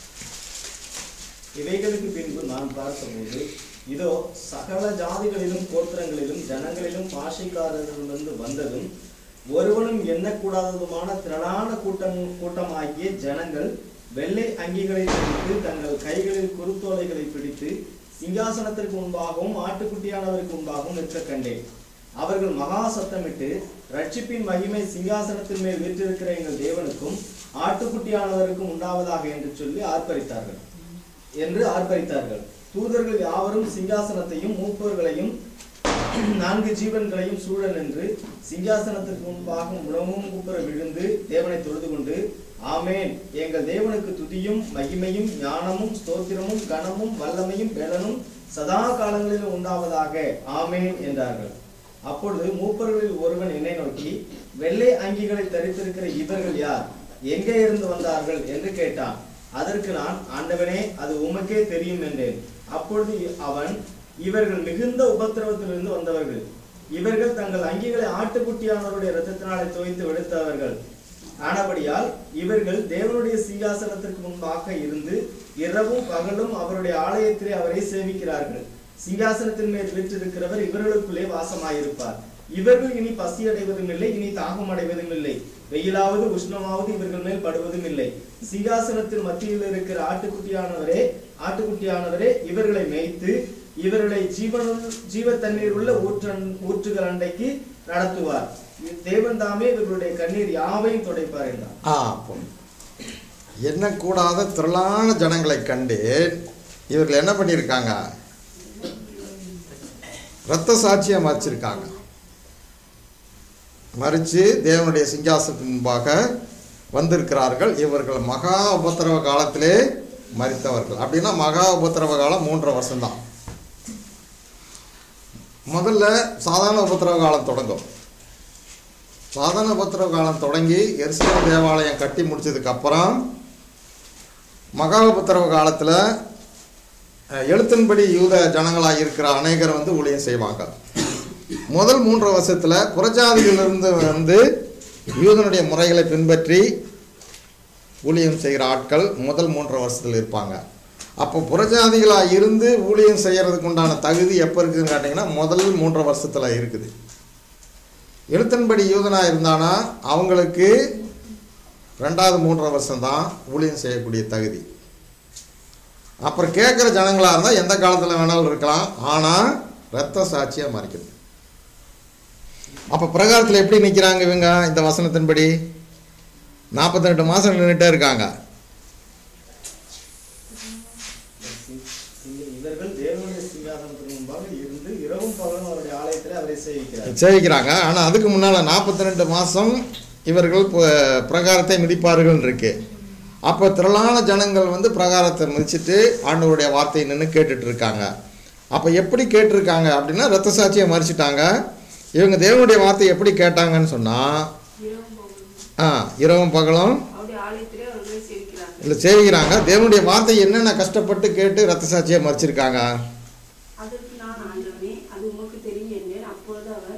இவைகளுக்கு பின்பு நான் பார்த்தபோது இதோ சகல ஜாதிகளிலும் கோத்திரங்களிலும் ஜனங்களிலும் பாஷைக்காரர்களிலிருந்து வந்ததும் ஒருவனும் எண்ணக்கூடாததுமான திரளான கூட்டம் கூட்டமாகிய ஜனங்கள் வெள்ளை அங்கிகளை பிடித்து தங்கள் கைகளில் குருத்தோலைகளை பிடித்து சிங்காசனத்திற்கு முன்பாகவும் ஆட்டுக்குட்டியானவருக்கு முன்பாகவும் நிற்க கண்டேன் அவர்கள் மகா சத்தமிட்டு ரட்சிப்பின் மகிமை சிங்காசனத்தின் மேல் வீற்றிருக்கிற எங்கள் தேவனுக்கும் ஆட்டுக்குட்டியானவருக்கும் உண்டாவதாக என்று சொல்லி ஆர்ப்பரித்தார்கள் என்று ஆர்ப்பரித்தார்கள் தூதர்கள் யாவரும் சிங்காசனத்தையும் மூப்பர்களையும் நான்கு ஜீவன்களையும் சூழ நின்று சிங்காசனத்திற்கு முன்பாக உணவும் கூப்புற விழுந்து தேவனை தொழுது கொண்டு ஆமேன் எங்கள் தேவனுக்கு துதியும் மகிமையும் ஞானமும் ஸ்தோத்திரமும் கனமும் வல்லமையும் பெலனும் சதா காலங்களிலும் உண்டாவதாக ஆமேன் என்றார்கள் அப்பொழுது மூப்பர்களில் ஒருவன் என்னை நோக்கி வெள்ளை அங்கிகளை தரித்திருக்கிற இவர்கள் யார் எங்கே இருந்து வந்தார்கள் என்று கேட்டான் அதற்கு நான் ஆண்டவனே அது உமக்கே தெரியும் என்றேன் அப்பொழுது அவன் இவர்கள் மிகுந்த உபத்திரவத்திலிருந்து வந்தவர்கள் இவர்கள் தங்கள் அங்கிகளை ஆட்டுக்குட்டியானவருடைய இரத்தத்தினாலே துவைத்து வெளுத்தவர்கள் ஆனபடியால் இவர்கள் தேவனுடைய சிங்காசனத்திற்கு முன்பாக இருந்து இரவும் பகலும் அவருடைய ஆலயத்திலே அவரை சேவிக்கிறார்கள் சிங்காசனத்தின் மேல் வீற்றிருக்கிறவர் இவர்களுக்குள்ளே வாசமாயிருப்பார் இவர்கள் இனி பசி அடைவதும் இல்லை இனி தாகம் அடைவதும் இல்லை வெயிலாவது உஷ்ணமாவது இவர்கள் மேல் படுவதும் இல்லை சிங்காசனத்தின் மத்தியில் இருக்கிற ஆட்டுக்குட்டியானவரே ஆட்டுக்குட்டியானவரே இவர்களை மேய்த்து இவர்களை ஜீவனுள் ஜீவ தண்ணீர் உள்ள ஊற்றன் ஊற்றுகள் அண்டைக்கு நடத்துவார் தேவன் தாமே இவர்களுடைய கண்ணீர் யாவையும் துடைப்பார் என்றார் ஆ அப்போ எண்ணக்கூடாத திரளான ஜனங்களை கண்டு இவர்கள் என்ன பண்ணியிருக்காங்க இரத்த சாட்சியை மறைச்சிருக்காங்க மறித்து தேவனுடைய சிங்காசனத்தின் முன்பாக வந்திருக்கிறார்கள் இவர்கள் மகா உபத்திரவ காலத்திலே மறித்தவர்கள் அப்படின்னா மகா உபத்திரவ காலம் மூன்றரை வருஷம்தான் முதல்ல சாதாரண உபத்திரவ காலம் தொடங்கும் சாதாரண உபத்திரவ காலம் தொடங்கி எருசலேம் தேவாலயம் கட்டி முடிச்சதுக்கு அப்புறம் மகா உபத்திரவ காலத்தில் எழுத்தின்படி யூத ஜனங்களாக இருக்கிற அநேகர் வந்து ஊழியம் செய்வாங்க முதல் மூன்று வருஷத்தில் புறஜாதியிலிருந்து வந்து யூதனுடைய முறைகளை பின்பற்றி ஊழியம் செய்கிற ஆட்கள் முதல் மூன்று வருஷத்தில் இருப்பாங்க அப்போ புறஜாதிகளாக இருந்து ஊழியம் செய்கிறதுக்கு உண்டான தகுதி எப்போ இருக்குதுன்னு கேட்டிங்கன்னா முதல் மூன்று வருஷத்தில் இருக்குது எழுத்தின்படி யூதனாக இருந்தானா அவங்களுக்கு ரெண்டாவது மூன்றரை வருஷம்தான் ஊழியம் செய்யக்கூடிய தகுதி அப்புறம் கேட்குற ஜனங்களாக இருந்தால் எந்த காலத்தில் வேணாலும் இருக்கலாம் ஆனால் ரத்த சாட்சியாக மறைக்கணும் அப்போ பிரகாரத்தில் எப்படி நிற்கிறாங்க இவங்க இந்த வசனத்தின்படி நாற்பத்தி ரெண்டு மாதம் நின்றுட்டே இருக்காங்க இவர்கள் தேவனுடைய சிங்காசனத்துக்கு முன்பாக இருந்து இரவும் பகலும் அவருடைய ஆலயத்திலே அவரை சேவிக்கிறார் சேவிக்கிறாங்க ஆனால் அதுக்கு முன்னால் நாற்பத்தி ரெண்டு மாதம் இவர்கள் ப- பிரகாரத்தை மிதிப்பார்கள் இருக்கு அப்போ திரளான ஜனங்கள் வந்து பிரகாரத்தை மிதிச்சிட்டு ஆண்டவருடைய வார்த்தையை நின்று கேட்டுட்டு இருக்காங்க அப்போ எப்படி கேட்டிருக்காங்க அப்படின்னா ரத்த சாட்சியை மறிச்சிட்டாங்க இவங்க தேவனுடைய வார்த்தை எப்படி கேட்டாங்கன்னு சொன்னால் ஆ இரவும் பகலும் அவருடைய ஆலயத்திலே அவர்களை சேவிக்கிறார்கள் இல்லை சேவிக்கிறாங்க தேவனுடைய வார்த்தை என்னென்ன கஷ்டப்பட்டு கேட்டு ரத்த சாட்சியை மறிச்சிருக்காங்க அதற்கு நான் ஆண்டவனே அது உமக்கு தெரியும் என்றேன் அப்பொழுது அவர்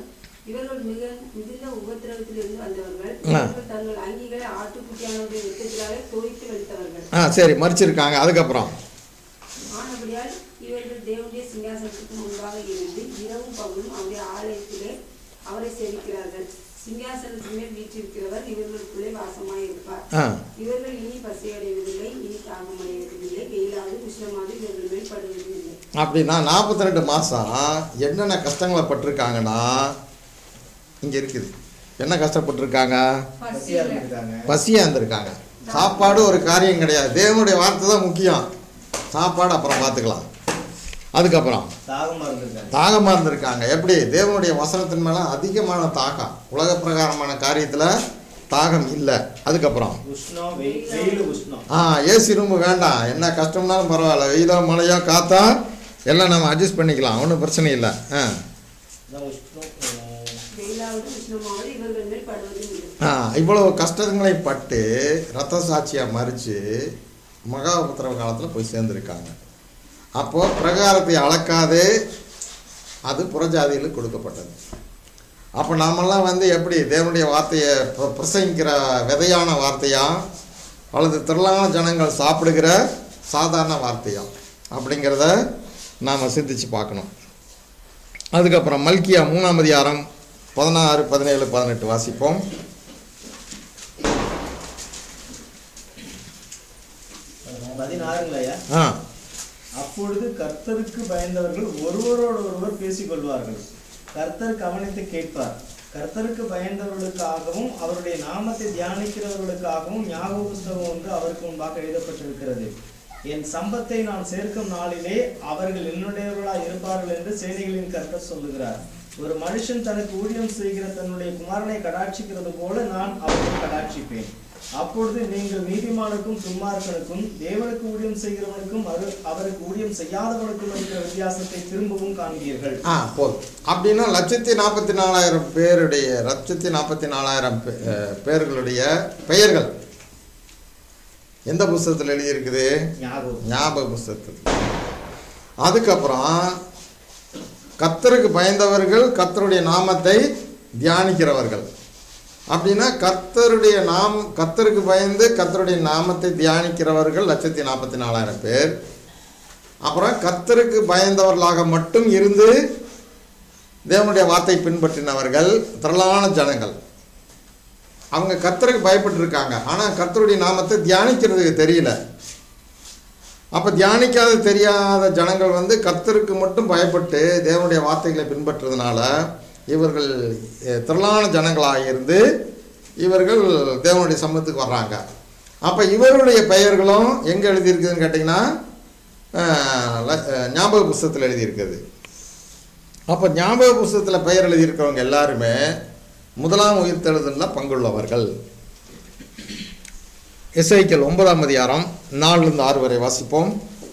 இவர்கள் மிக மிகுந்த உபத்திரவத்திலிருந்து வந்தவர்கள் ஆ. இவர்கள் தங்கள் அங்கிகளை ஆட்டுக்குட்டியானவருடைய வெட்டத்தினாலே தோய்த்து வைத்தவர்கள் ஆ சரி மறிச்சிருக்காங்க அதுக்கப்புறம் ஆனபடியால் இவர்கள் தேவனுடைய சிங்காசனத்துக்கு முன்பாக இருந்து இரவும் பகலும் அவருடைய ஆலயத்திலே அவரை சேவிக்கிறார்கள் சிங்காசனத்தின் மேல் வீற்றிருக்கிறவர் இவர்களுக்குள்ளே வாசமாயிருப்பார் ஆ இவர்கள் இனி பசியடைவதில்லை இனி தாகம் அடைவதில்லை வெயிலாவது உஷ்ணமாவது இவர்கள் மேல் படுவதில்லை அப்படின்னா நாற்பத்தி ரெண்டு மாதம் என்னென்ன கஷ்டங்களை பட்டிருக்காங்கன்னா இங்கே இருக்குது என்ன கஷ்டப்பட்டிருக்காங்க பசியா பசியில இருந்திருக்காங்க பசியாக இருந்திருக்காங்க சாப்பாடு ஒரு காரியம் கிடையாது தேவனுடைய வார்த்தை தான் முக்கியம் சாப்பாடு அப்புறம் பார்த்துக்கலாம் அதுக்கப்புறம் தாகமா இருந்திருக்காங்க தாகமாக இருந்திருக்காங்க எப்படி தேவனுடைய வசனத்தின் மேலே அதிகமான தாகம் உலக பிரகாரமான காரியத்தில் தாகம் இல்லை அதுக்கப்புறம் உஷ்ணம் வெயில் வெயில் உஷ்ணம் ஆ ஏசி ரூம் வேண்டாம் என்ன கஷ்டம்னாலும் பரவாயில்ல வெயிலோ மழையோ காத்தா எல்லாம் நம்ம அட்ஜஸ்ட் பண்ணிக்கலாம் ஒன்றும் பிரச்சனை இல்லை ஆ அதான் உஷ்ணம் உம், வெயிலாவது உஷ்ணமாவது இவர்கள் மேல் படுவதில்லை ஆ இவ்வளவு கஷ்டங்களை பட்டு ரத்த சாட்சியாக மறித்து மகா உத்தரவு காலத்தில் போய் சேர்ந்துருக்காங்க அப்போது பிரகாரத்தை அளக்காதே அது புறஜாதிகளுக்கு கொடுக்கப்பட்டது அப்போ நாமெல்லாம் வந்து எப்படி தேவனுடைய வார்த்தையை பிர- பிரசங்கிக்கிற விதையான வார்த்தையா அல்லது திரளான ஜனங்கள் சாப்பிடுகிற சாதாரண வார்த்தையா அப்படிங்கிறத நாம் சிந்திச்சு பார்க்கணும் அதுக்கப்புறம் மல்கியா மூணாம் அதிகாரம் பதினாறு பதினேழு பதினெட்டு வாசிப்போம் பதினாறுங்களையா ஆ அப்பொழுது கர்த்தருக்கு பயந்தவர்கள் ஒருவரோடு ஒருவர் பேசிக்கொள்வார்கள் கர்த்தர் கவனித்து கேட்பார் கர்த்தருக்கு பயந்தவர்களுக்காகவும் அவருடைய நாமத்தை தியானிக்கிறவர்களுக்காகவும் ஞாபக புஸ்தகம் ஒன்று அவருக்கு முன்பாக எழுதப்பட்டிருக்கிறது என் சம்பத்தை நான் சேர்க்கும் நாளிலே அவர்கள் என்னுடையவர்களாய் இருப்பார்கள் என்று சேனைகளின் கர்த்தர் சொல்லுகிறார் ஒரு மனுஷன் தனக்கு ஊழியம் செய்கிற தன்னுடைய குமாரனை கடாட்சிக்கிறது போல நான் அவரை கடாட்சிப்பேன் அப்பொழுது நீங்கள் நீதிமானுக்கும் துன்மார்க்கனுக்கும் தேவனுக்கு ஊழியம் செய்கிறவனுக்கும் அரு அவருக்கு ஊழியம் செய்யாதவனுக்கும் இருக்கிற வித்தியாசத்தை திரும்பவும் காண்பீர்கள் ஆ போதும் அப்படின்னா லட்சத்தி நாற்பத்தி நாலாயிரம் பேருடைய லட்சத்தி நாற்பத்தி நாலாயிரம் பே- அஹ், பேர்களுடைய பெயர்கள் எந்த புஸ்தகத்தில் எழுதியிருக்குது ஞாபகம் ஞாபக புஸ்தகத்தில் அதுக்கப்புறம் கர்த்தருக்கு பயந்தவர்கள் கர்த்தருடைய நாமத்தை தியானிக்கிறவர்கள் அப்படின்னா கர்த்தருடைய நாம் கர்த்தருக்கு பயந்து கர்த்தருடைய நாமத்தை தியானிக்கிறவர்கள் லட்சத்தி நாற்பத்தி நாலாயிரம் பேர் அப்புறம் கர்த்தருக்கு பயந்தவர்களாக மட்டும் இருந்து தேவனுடைய வார்த்தை பின்பற்றினவர்கள் திரளான ஜனங்கள் அவங்க கர்த்தருக்கு பயப்பட்டிருக்காங்க ஆனால் கர்த்தருடைய நாமத்தை தியானிக்கிறதுக்கு தெரியல அப்போ தியானிக்காத தெரியாத ஜனங்கள் வந்து கர்த்தருக்கு மட்டும் பயப்பட்டு தேவனுடைய வார்த்தைகளை பின்பற்றுறதுனால இவர்கள் அஹ், திரளான ஜனங்களாக இருந்து இவர்கள் தேவனுடைய சமூகத்துக்கு வர்றாங்க அப்போ இவருடைய பெயர்களும் எங்கே எழுதியிருக்குதுன்னு கேட்டிங்கன்னா அஹ், ல- அஹ், ஞாபக புஸ்தகத்தில் எழுதியிருக்குது அப்போ ஞாபக புஸ்தகத்தில் பெயர் எழுதியிருக்கிறவங்க எல்லாருமே முதலாம் உயிர்த்தெழுதலில் பங்குள்ளவர்கள் எஸ்ஐக்கள் ஒன்பதாம் அதிகாரம் நாலுலேருந்து ஆறு வரை வாசிப்போம்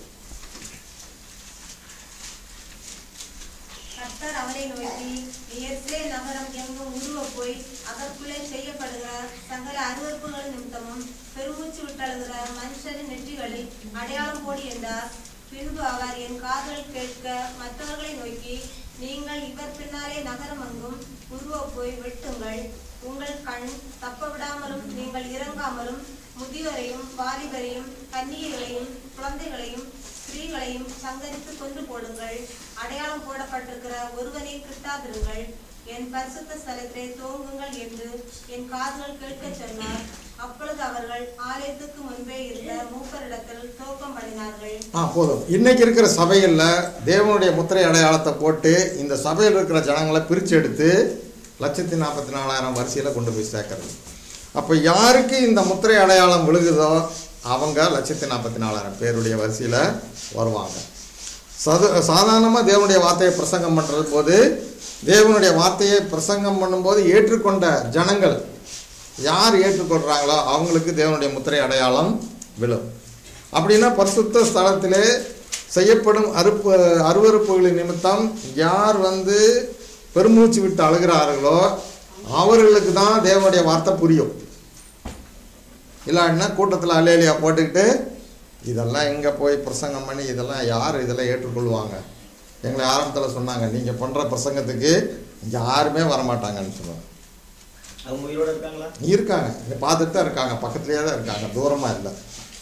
கர்த்தர் அவரை நோக்கி எர்சே நகரம் எங்கும் உருவ போய் அதற்குள்ளே செய்யப்படுகிற சகல அருவறுப்புகள் நிமித்தமும் பெருமூச்சு விட்டழுகிற மனுஷரின் நெற்றிகளில் அடையாளம் போடி என்றார் பின்பு அவர் என் காதல் கேட்க மற்றவர்களை நோக்கி நீங்கள் இவர் பின்னாலே நகரம் அங்கும் உருவ போய் வெட்டுங்கள் உங்கள் கண் தப்ப விடாமலும் நீங்கள் இறங்காமலும் முதியோரையும் வாலிபரையும் கன்னியர்களையும் குழந்தைகளையும் ஸ்திரீகளையும் சங்கரித்து கொண்டு போடுங்கள் அடையாளம் போடப்பட்டிருக்கிற ஒருவனை கிட்டாதிருங்கள் என் பரிசுத்த ஸ்தலத்திலே தோங்குங்கள் என்று என் காதுகள் கேட்கச் சொன்னார் அப்பொழுது அவர்கள் ஆலயத்துக்கு முன்பே இருந்த மூப்பரிடத்தில் தோக்கம் பண்ணினார்கள் ஆ போதும் இன்னைக்கு இருக்கிற சபைகளில் தேவனுடைய முத்திரை அடையாளத்தை போட்டு இந்த சபையில் இருக்கிற ஜனங்களை பிரித்து எடுத்து லட்சத்தி நாற்பத்தி நாலாயிரம் வரிசையில் கொண்டு போய் சேர்க்கறது அப்போ யாருக்கு இந்த முத்திரை அடையாளம் விழுகுதோ அவங்க லட்சத்தி நாற்பத்தி நாலாயிரம் பேருடைய வரிசையில் வருவாங்க சது சாதாரணமாக தேவனுடைய வார்த்தையை பிரசங்கம் பண்ணுறது போது தேவனுடைய வார்த்தையை பிரசங்கம் பண்ணும்போது ஏற்றுக்கொண்ட ஜனங்கள் யார் ஏற்றுக்கொள்கிறாங்களோ அவங்களுக்கு தேவனுடைய முத்திரை அடையாளம் விழும் அப்படின்னா பரிசுத்த ஸ்தலத்திலே செய்யப்படும் அறுப்பு அருவறுப்புகளின் நிமித்தம் யார் வந்து பெருமூச்சு விட்டு அழுகிறார்களோ அவர்களுக்கு தான் தேவனுடைய வார்த்தை புரியும் இல்லாட்டினா கூட்டத்தில் அலேலியா போட்டுக்கிட்டு இதெல்லாம் எங்கே போய் பிரசங்கம் பண்ணி இதெல்லாம் யார் இதெல்லாம் ஏற்றுக்கொள்வாங்க எங்களை ஆரம்பத்தில் சொன்னாங்க நீங்கள் பண்ணுற பிரசங்கத்துக்கு யாருமே வரமாட்டாங்கன்னு சொல்லுவாங்க அவங்க உயிரோட இருக்காங்களா இருக்காங்க இங்க பார்த்துட்டு தான் இருக்காங்க பக்கத்துலேயே தான் இருக்காங்க தூரமாக இல்லை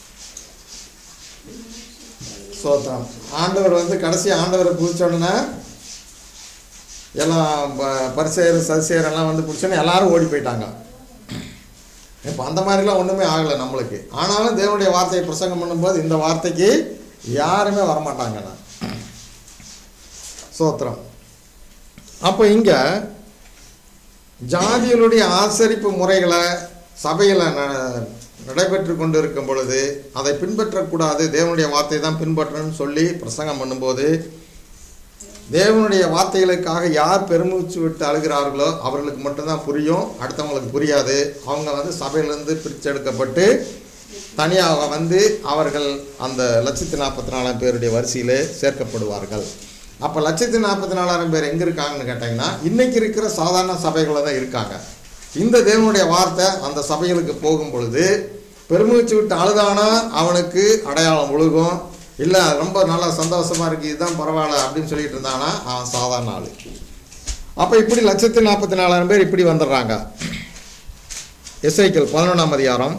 சோத்திரம் ஆண்டவர் வந்து கடைசி ஆண்டவரை பிடிச்ச உடனே எல்லாம் ப- பரிசேயர் சதிசேயர் எல்லாம் வந்து பிடிச்சோன்னே எல்லாரும் ஓடி போயிட்டாங்க இப்போ அந்த மாதிரிலாம் ஒன்றுமே ஆகலை நம்மளுக்கு ஆனாலும் தேவனுடைய வார்த்தையை பிரசங்கம் பண்ணும்போது இந்த வார்த்தைக்கு யாருமே வரமாட்டாங்கண்ணா சோத்திரம் அப்போ இங்கே ஜாதிகளுடைய ஆசரிப்பு முறைகளை சபையில் ந நடைபெற்று கொண்டு இருக்கும் பொழுது அதை பின்பற்றக்கூடாது தேவனுடைய வார்த்தையை தான் பின்பற்றணும்னு சொல்லி பிரசங்கம் பண்ணும்போது தேவனுடைய வார்த்தைகளுக்காக யார் பெருமூச்சு விட்டு அழுகிறார்களோ அவர்களுக்கு மட்டும்தான் புரியும் அடுத்தவங்களுக்கு புரியாது அவங்க வந்து சபையிலேருந்து பிரிச்செடுக்கப்பட்டு தனியாக வந்து அவர்கள் அந்த லட்சத்தி நாற்பத்தி நாலாயிரம் பேருடைய வரிசையிலே சேர்க்கப்படுவார்கள் அப்போ லட்சத்தி நாற்பத்தி நாலாயிரம் பேர் எங்கே இருக்காங்கன்னு கேட்டிங்கன்னா இன்றைக்கி இருக்கிற சாதாரண சபைகளில் தான் இருக்காங்க இந்த தேவனுடைய வார்த்தை அந்த சபைகளுக்கு போகும் பொழுது பெருமூச்சு விட்டு அழுதானா அவனுக்கு அடையாளம் ஒழுகும் இல்லை ரொம்ப நல்லா சந்தோஷமாக இருக்குது இதுதான் பரவாயில்ல அப்படின்னு சொல்லிட்டு இருந்தானா அவன் சாதாரண ஆள் அப்போ இப்படி லட்சத்தி நாற்பத்தி நாலாயிரம் பேர் இப்படி வந்துடுறாங்க எஸ்ஐக்கள் பதினொன்றாம் அதிகாரம்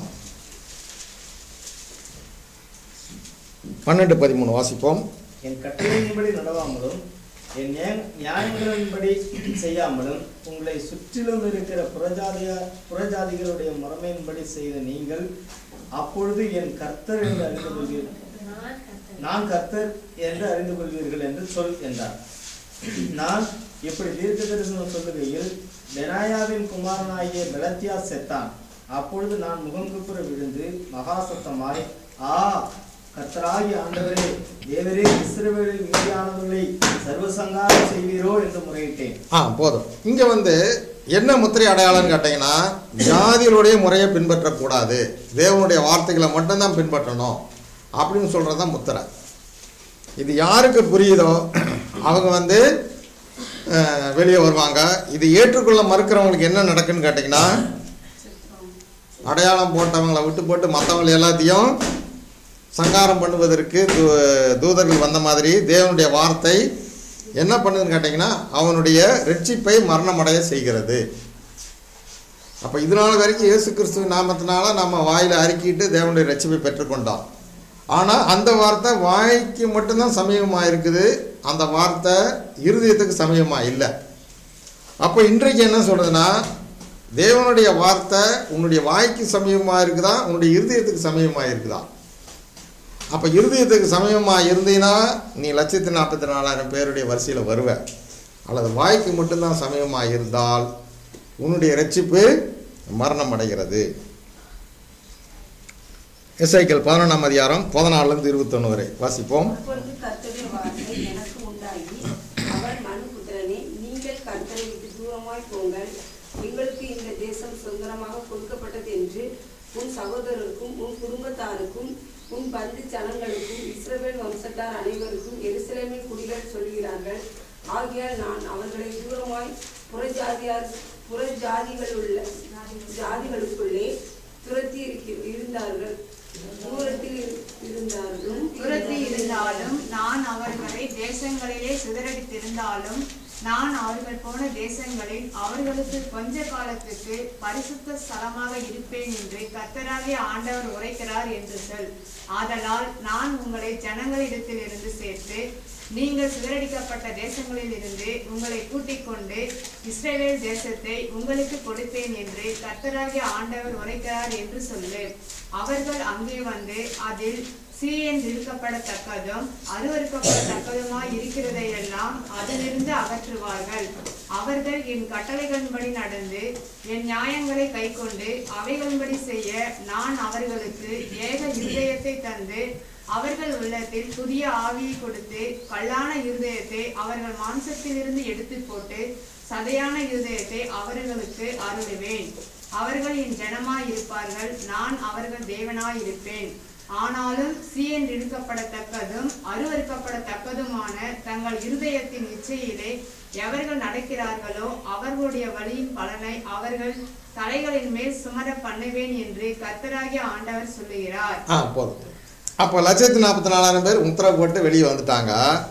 பன்னெண்டு பதிமூணு வாசிப்போம் என் கட்டளையின்படி நடவாமலும் என் நியாய- நியாயங்களின்படி செய்யாமலும் உங்களை சுற்றிலும் இருக்கிற புறஜாதிய புறஜாதிகளுடைய முறைமையின்படி செய்த நீங்கள் அப்பொழுது என் கர்த்தர் என்று அறிந்து கொள்வீர்கள் நான் கர்த்தர். நான் கர்த்தர் என்று அறிந்து கொள்வீர்கள் என்று சொல் என்றார் நான் இப்படி தீர்க்க தரிசனம் சொல்லுகையில் பெனாயாவின் குமாரனாகிய பெலத்தியா செத்தான் அப்பொழுது நான் முகங்குப்புற விழுந்து மகா சத்தமாய் ஆ கர்த்தராகிய ஆண்டவரே தேவரே இஸ்ரவேலில் மீதியானவர்களை சர்வசங்காரம் செய்வீரோ என்று முறையிட்டேன் ஆ போதும் இங்கே வந்து என்ன முத்திரை அடையாளம்னு கேட்டிங்கன்னா ஜாதிகளுடைய முறையை பின்பற்றக்கூடாது தேவனுடைய வார்த்தைகளை மட்டும்தான் பின்பற்றணும் அப்படின்னு சொல்கிறது தான் முத்திரை இது யாருக்கு புரியுதோ அவங்க வந்து அஹ், வெளியே வருவாங்க இது ஏற்றுக்கொள்ள மறுக்கிறவங்களுக்கு என்ன நடக்குன்னு கேட்டிங்கன்னா அடையாளம் போட்டவங்களை விட்டு போட்டு மற்றவங்களை எல்லாத்தையும் சங்காரம் பண்ணுவதற்கு தூ- தூதர்கள் வந்த மாதிரி தேவனுடைய வார்த்தை என்ன பண்ணுதுன்னு கேட்டிங்கன்னா அவனுடைய ரட்சிப்பை மரணமடைய செய்கிறது அப்போ இதனால வரைக்கும் இயேசு கிறிஸ்துவின் நாமத்தினால நம்ம வாயில் அறிக்கிட்டு தேவனுடைய ரட்சிப்பை பெற்றுக்கொண்டோம் ஆனால் அந்த வார்த்தை வாய்க்கு மட்டும்தான் சமீபமாக இருக்குது அந்த வார்த்தை இருதயத்துக்கு சமீபமாக இல்லை அப்போ இன்றைக்கு என்ன சொல்றதுன்னா தேவனுடைய வார்த்தை உன்னுடைய வாய்க்கு சமீபமாக இருக்குதா உன்னுடைய இருதயத்துக்கு சமீபமாக இருக்குதா அப்போ இருதயத்துக்கு சமயமாக இருந்தீங்கன்னா நீ லட்சத்தி நாற்பத்தி நாலாயிரம் பேருடைய வரிசையில் வருவ அல்லது வாய்க்கு மட்டும்தான் சமயமாக இருந்தால் உன்னுடைய ரட்சிப்பு மரணம் அடைகிறது எஸ்ஐக்கள் பதினொன்றாம் அதிகாரம் பதினாலுலேருந்து இருபத்தொன்று வரை வாசிப்போம் அப்பொழுது கர்த்தருடைய வார்த்தை எனக்கு உண்டாகி அவர் மனுபுத்திரனே நீங்கள் கர்த்தரை விட்டு தூரமாய் போங்கள் எங்களுக்கு இந்த தேசம் சுதந்திரமாக கொடுக்கப்பட்டது என்று உன் சகோதரருக்கும் உன் குடும்பத்தாருக்கும் உன் பந்து ஜனங்களுக்கும் இஸ்ரவேல் வம்சத்தார் அனைவருக்கும் எருசலேமின் குடிகள் சொல்கிறார்கள் ஆகையால் நான் அவர்களை தூரமாய் புறஜாதியார் புறஜாதிகள் உள்ள ஜாதிகளுக்குள்ளே துரத்தி இருக்கிற- இருந்தார்கள் தூரத்தில் இரு- இருந்தார்களும் துரத்தி இருந்தாலும் நான் அவர்களை தேசங்களிலே சிதறடித்திருந்தாலும் நான் அவர்கள் போன தேசங்களில் அவர்களுக்கு கொஞ்ச காலத்துக்கு பரிசுத்த ஸ்தலமாக இருப்பேன் என்று கர்த்தராகிய ஆண்டவர் உரைக்கிறார் என்று சொல் ஆதலால் நான் உங்களை ஜனங்களிடத்திலிருந்து சேர்த்து நீங்கள் சிதறடிக்கப்பட்ட தேசங்களில் இருந்து உங்களை கூட்டிக் கொண்டு இஸ்ரவேல் தேசத்தை உங்களுக்கு கொடுப்பேன் என்று கர்த்தராகிய ஆண்டவர் உரைக்கிறார் என்று சொல்லு அவர்கள் அங்கே வந்து அதில் சீயன் இருக்கப்படத்தக்கதும் அருவருக்கப்படத்தக்கதுமாய் இருக்கிறதையெல்லாம் அதிலிருந்து அகற்றுவார்கள் அவர்கள் என் கட்டளைகளின்படி நடந்து என் நியாயங்களை கைக்கொண்டு அவைகளின்படி செய்ய நான் அவர்களுக்கு ஏக இருதயத்தை தந்து அவர்கள் உள்ளத்தில் புதிய ஆவியை கொடுத்து கல்லான இருதயத்தை அவர்கள் மாம்சத்திலிருந்து எடுத்து போட்டு சதையான இருதயத்தை அவர்களுக்கு அருளுவேன் அவர்கள் என் ஜனமாய் இருப்பார்கள் நான் அவர்கள் தேவனாய் இருப்பேன் ஆனாலும் சீயன் இழுக்கப்படத்தக்கதும் அருவறுக்கப்படத்தக்கதுமான தங்கள் இருதயத்தின் இச்சையிலே எவர்கள் நடக்கிறார்களோ அவர்களுடைய வழியின் பலனை அவர்கள் தலைகளின் மேல் சுமர பண்ணுவேன் என்று கர்த்தராகிய ஆண்டவர் சொல்லுகிறார் ஆ போதும் அப்போ லட்சத்தி நாற்பத்தி நாலாயிரம் பேர் உத்தரவு போட்டு வெளியே வந்துட்டாங்க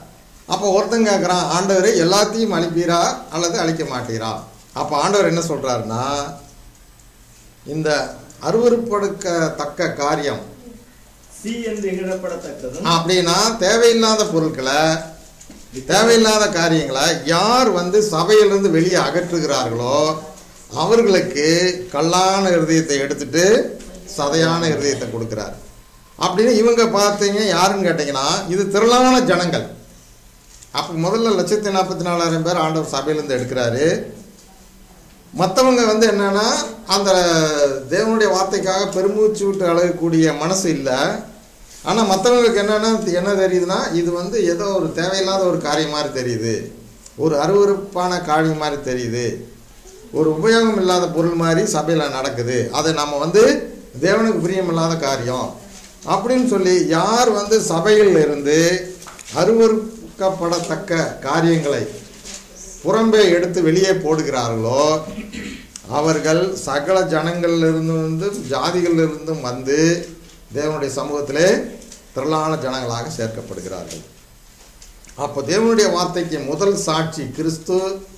அப்போ ஒருத்தன் கேட்குறான் ஆண்டவரே எல்லாத்தையும் அழிப்பீரா அல்லது அழிக்க மாட்டீரா அப்போ ஆண்டவர் என்ன சொல்கிறாருன்னா இந்த அருவருப்படுக்கத்தக்க காரியம் சி என்று எண்ணிடப்படத்தக்கதும் அப்படின்னா தேவையில்லாத பொருட்களை தேவையில்லாத காரியங்களை யார் வந்து சபையிலிருந்து வெளியே அகற்றுகிறார்களோ அவர்களுக்கு கல்லான இருதயத்தை எடுத்துட்டு சதையான இருதயத்தை கொடுக்கிறார் அப்படின்னு இவங்க பார்த்தீங்க யாருன்னு கேட்டிங்கன்னா இது திரளான ஜனங்கள் அப்போ முதல்ல லட்சத்தி நாற்பத்தி நாலாயிரம் பேர் ஆண்டவர் சபையிலேருந்து எடுக்கிறாரு மற்றவங்க வந்து என்னன்னா அந்த தேவனுடைய வார்த்தைக்காக பெருமூச்சு விட்டு அழகக்கூடிய மனசு இல்லை ஆனால் மற்றவங்களுக்கு என்னென்னா என்ன தெரியுதுன்னா இது வந்து ஏதோ ஒரு தேவையில்லாத ஒரு காரியம் மாதிரி தெரியுது ஒரு அருவருப்பான காரியம் மாதிரி தெரியுது ஒரு உபயோகம் இல்லாத பொருள் மாதிரி சபையில் நடக்குது அது நம்ம வந்து தேவனுக்கு பிரியமில்லாத காரியம் அப்படின்னு சொல்லி யார் வந்து சபையில் இருந்து அருவருக்கப்படத்தக்க காரியங்களை புறம்பே எடுத்து வெளியே போடுகிறார்களோ அவர்கள் சகல ஜனங்களிலிருந்து வந்து ஜாதிகளிலிருந்தும் வந்து தேவனுடைய சமூகத்திலே திரளான ஜனங்களாக சேர்க்கப்படுகிறார்கள் அப்போ தேவனுடைய வார்த்தைக்கு முதல் சாட்சி கிறிஸ்து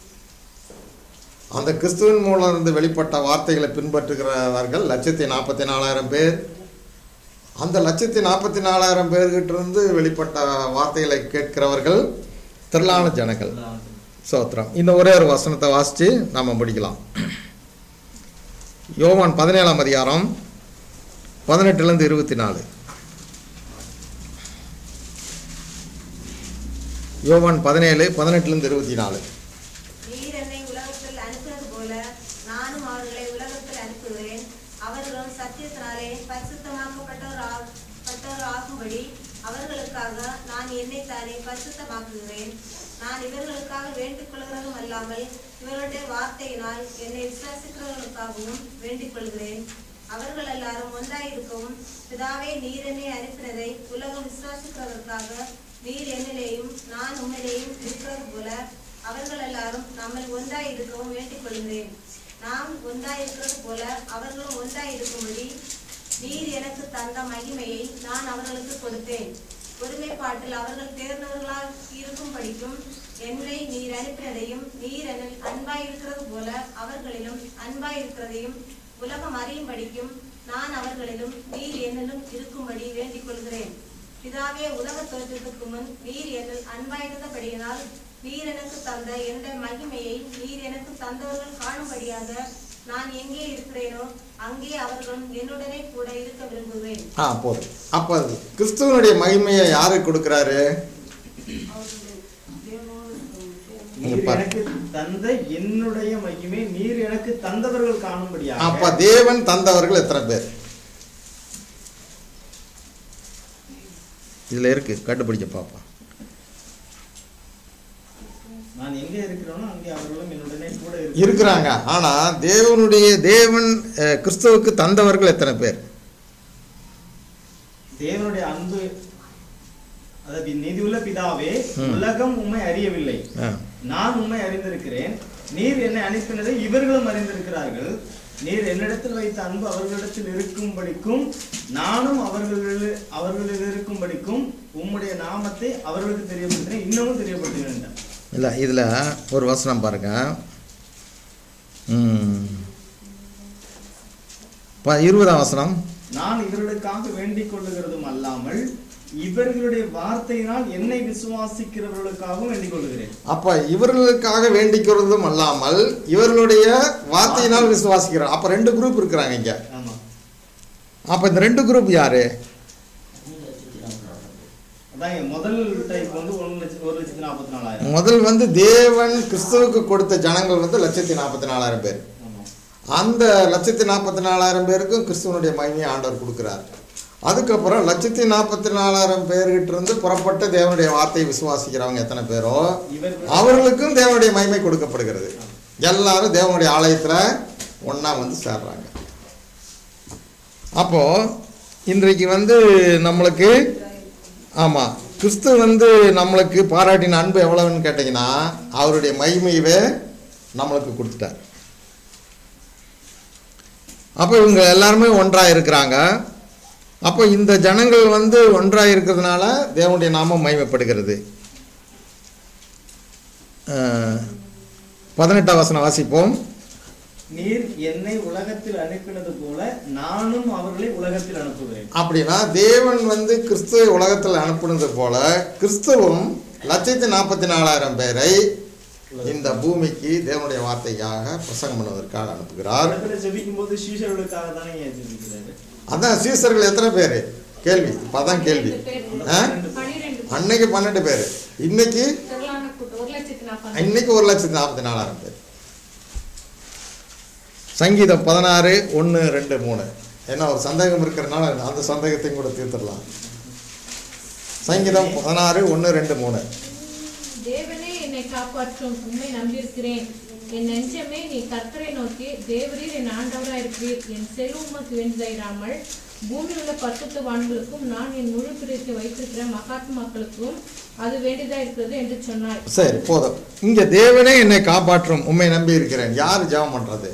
அந்த கிறிஸ்துவின் மூலம் இருந்து வெளிப்பட்ட வார்த்தைகளை பின்பற்றுகிறவர்கள் லட்சத்தி நாற்பத்தி நாலாயிரம் பேர் அந்த லட்சத்தி நாற்பத்தி நாலாயிரம் பேர்கிட்ட இருந்து வெளிப்பட்ட வார்த்தைகளை கேட்கிறவர்கள் திரளான ஜனங்கள் சோத்திரம் இந்த ஒரே ஒரு வசனத்தை வாசித்து நாம் முடிக்கலாம் யோவான் பதினேழாம் அதிகாரம் பதினெட்டுலேருந்து இருபத்தி நாலு யோவான் பதினேழு பதினெட்டுலேருந்து இருபத்தி நாலு நீர் என்னை உலகத்தில் அனுப்பினது போல நானும் அவர்களை உலகத்தில் அனுப்புகிறேன் அவர்களும் சத்தியத்தினாலே பரிசுத்தமாக்கப்பட்டவர் பட்டவர் ஆகும்படி அவர்களுக்காக நான் என்னைத்தானே பரிசுத்தமாக்குகிறேன் நான் இவர்களுக்காக வேண்டிக் கொள்கிறதும் அல்லாமல் இவர்களுடைய வார்த்தையினால் என்னை விசுவாசிக்கிறவர்களுக்காகவும் வேண்டிக் கொள்கிறேன் அவர்கள் எல்லாரும் ஒன்றாயிருக்கவும் பிதாவே நீர் என்னை அனுப்பினதை உலகம் விசுவாசிக்கிறதற்காக நீர் என்னிலேயும் நான் உம்மிலேயும் இருக்கிறது போல அவர்கள் எல்லாரும் நம்மை ஒன்றாயிருக்கவும் வேண்டிக் கொள்கிறேன் நாம் ஒன்றாயிருக்கிறது போல அவர்களும் ஒன்றாயிருக்கும்படி நீர் எனக்கு தந்த மகிமையை நான் அவர்களுக்கு கொடுத்தேன் ஒருமைப்பாட்டில் அவர்கள் தேர்ந்தவர்களாக இருக்கும் படிக்கும் என்னை நீர் அனுப்பினதையும் நீர் என்னில் அன்பாயிருக்கிறது போல அவர்களிலும் அன்பாயிருக்கிறதையும் உலகம் அறியும் படிக்கும் நான் அவர்களிலும் நீர் என்னிலும் இருக்கும்படி வேண்டிக் கொள்கிறேன் பிதாவே உலக தோற்றத்துக்கு முன் நீர் என்னில் அன்பாயிருந்தபடியினால் நீர் எனக்கு தந்த என்னுடைய மகிமையை நீர் எனக்கு தந்தவர்கள் காணும்படியாக நான் எங்கே இருக்கிறேனோ அங்கே அவர்களும் என்னுடனே கூட இருக்க விரும்புவேன் ஆ போதும் அப்போ கிறிஸ்துவனுடைய மகிமையை யாருக்கு கொடுக்குறாரு நீர் பாரு. எனக்கு தந்த என்னுடைய மகிமை நீர் எனக்கு தந்தவர்கள் அப்ப காணும்படியாக தேவன் தந்தவர்கள் எத்தனை பேர் இதுல இருக்கு கண்டுபிடிக்க பாப்பா நான் எங்கே இருக்கிறேனோ அங்கே அவர்களும் என்னுடனே கூட இருக்கிறார்கள். இருக்கிறாங்க ஆனா தேவனுடைய தேவன் அஹ், கிறிஸ்துவுக்கு தந்தவர்கள் எத்தனை பேர் தேவனுடைய அன்பு அதாவது நீதியுள்ள பிதாவே ம். உலகம் உம்மை அறியவில்லை ஆ. நான் உம்மை அறிந்திருக்கிறேன் நீர் என்னை அனுப்பினதை இவர்களும் அறிந்திருக்கிறார்கள் நீர் என்னிடத்தில் வைத்த அன்பு அவர்களிடத்தில் இருக்கும்படிக்கும் நானும் அவர்களில் அவர்களில் இருக்கும்படிக்கும் உம்முடைய நாமத்தை அவர்களுக்கு தெரியப்படுத்தினேன் இன்னமும் தெரியப்படுத்தினேன் என்றார். இல்லை இதில் ஒரு வசனம் பாருங்க ம். ப இருபதாம் வசனம் நான் இவர்களுக்காக வேண்டிக் கொள்ளுகிறதும் அல்லாமல் இவர்களுடைய வார்த்தையினால் என்னை விசுவாசிக்கிறவர்களுக்காகவும் வேண்டிக் கொள்கிறேன் அப்ப இவர்களுக்காக வேண்டிக்கிறதும் அல்லாமல் இவர்களுடைய வார்த்தையினால் விசுவாசிக்கிறார் அப்ப ரெண்டு குரூப் இருக்கிறாங்க இங்க ஆமா அப்ப இந்த ரெண்டு குரூப் யாரு அதான் இங்க முதல் டைப் வந்து ஒன்று லட்சம் ஒரு லட்சத்தி நாற்பத்தி நாலாயிரம் முதல் வந்து தேவன் கிறிஸ்துவுக்கு கொடுத்த ஜனங்கள் வந்து லட்சத்தி நாற்பத்தி நாலாயிரம் பேர் ஆமா அந்த லட்சத்தி நாற்பத்தி நாலாயிரம் பேருக்கும் கிறிஸ்துவனுடைய மகிமையை ஆண்டவர் கொடுக்குறார் அதுக்கப்புறம் லட்சத்தி நாற்பத்தி நாலாயிரம் பேர்கிட்ட இருந்து புறப்பட்ட தேவனுடைய வார்த்தையை விசுவாசிக்கிறவங்க எத்தனை பேரோ இவர்கள் அவர்களுக்கும் தேவனுடைய மகிமை கொடுக்கப்படுகிறது எல்லாரும் தேவனுடைய ஆலயத்தில் ஒன்றா வந்து சேர்றாங்க அப்போ இன்றைக்கு வந்து நம்மளுக்கு ஆமாம் கிறிஸ்து வந்து நம்மளுக்கு பாராட்டின அன்பு எவ்வளவுன்னு கேட்டிங்கன்னா அவருடைய மகிமையவே நம்மளுக்கு கொடுத்துட்டார் அப்போ இவங்க எல்லாருமே ஒன்றாக இருக்கிறாங்க அப்போ இந்த ஜனங்கள் வந்து ஒன்றாக இருக்கிறதுனால தேவனுடைய நாமம் மகிமைப்படுகிறது அஹ், பதினெட்டாம் வசனம் வாசிப்போம் நீர் என்னை உலகத்தில் அனுப்பினது போல நானும் அவர்களை உலகத்தில் அனுப்புகிறேன் அப்படின்னா தேவன் வந்து கிறிஸ்துவை உலகத்தில் அனுப்புனது போல கிறிஸ்துவும் லட்சத்தி நாற்பத்தி நாலாயிரம் பேரை இந்த பூமிக்கு தேவனுடைய வார்த்தைக்காக பிரசங்கம் பண்ணுவதற்காக அனுப்புகிறார் இடத்துல ஜெபிக்கும் போது சீஷர்களுக்காக தானே ஏன் ஜெபிக்கிறாரு அதான் சீசர்கள் எத்தனை பேர் கேள்வி இப்பதான் கேள்வி ஆ? பனிரெண்டு அன்னைக்கு பன்னெண்டு பேர் இன்னைக்கு திரளான கூட்டம் ஒரு லட்சத்தி நாற்பது இன்னைக்கு ஒரு லட்சத்தி நாற்பத்தி நாலாயிரம் பேர் சங்கீதம் பதினாறு ஒன்று ரெண்டு மூணு ஏன்னா ஒரு சந்தேகம் இருக்கிறனால அந்த சந்தேகத்தையும் கூட தீர்த்துடலாம் சங்கீதம் பதினாறு ஒன்று ரெண்டு மூணு தேவனே என்னை காப்பாற்றும் உண்மை நம்பியிருக்கிறேன் என் நெஞ்சமே நீ கர்த்தரை நோக்கி தேவரீர் என் ஆண்டவராக இருக்கிறீர் என் செல்வமக்கு வேண்டியதாயிராமல் பூமியில் உள்ள பரிசுத்தவான்களுக்கும் நான் என் முழு பிரித்து வைத்திருக்கிற மகாத்மாக்களுக்கும் அது வேண்டியதா இருக்கிறது என்று சொன்னாய் சரி போதும் இங்க தேவனே என்னை காப்பாற்றும் உண்மை நம்பி இருக்கிறேன் யார் ஜெபம் பண்றது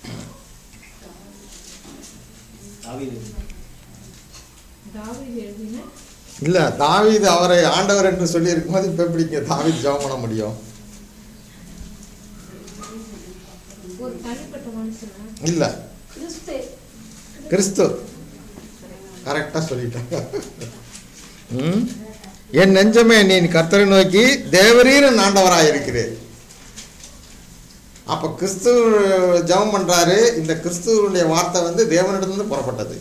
தாவீது தாவீது எழுதின இல்ல தாவீது அவரை ஆண்டவர் என்று சொல்லி இருக்கும்போது இப்ப எப்படிங்க தாவீது ஜெபம் பண்ண முடியும் ஒரு தனிப்பட்ட மனுஷனா இல்ல கிறிஸ்து கிறிஸ்து கரெக்டா சொல்லிட்டாங்க ம்? என் நெஞ்சமே நீ கர்த்தரை நோக்கி தேவரீரன் ஆண்டவராக இருக்கிறேன் அப்ப கிறிஸ்து ஜெபம் பண்றாரு இந்த கிறிஸ்துவனுடைய வார்த்தை வந்து தேவனிடமிருந்து புறப்பட்டது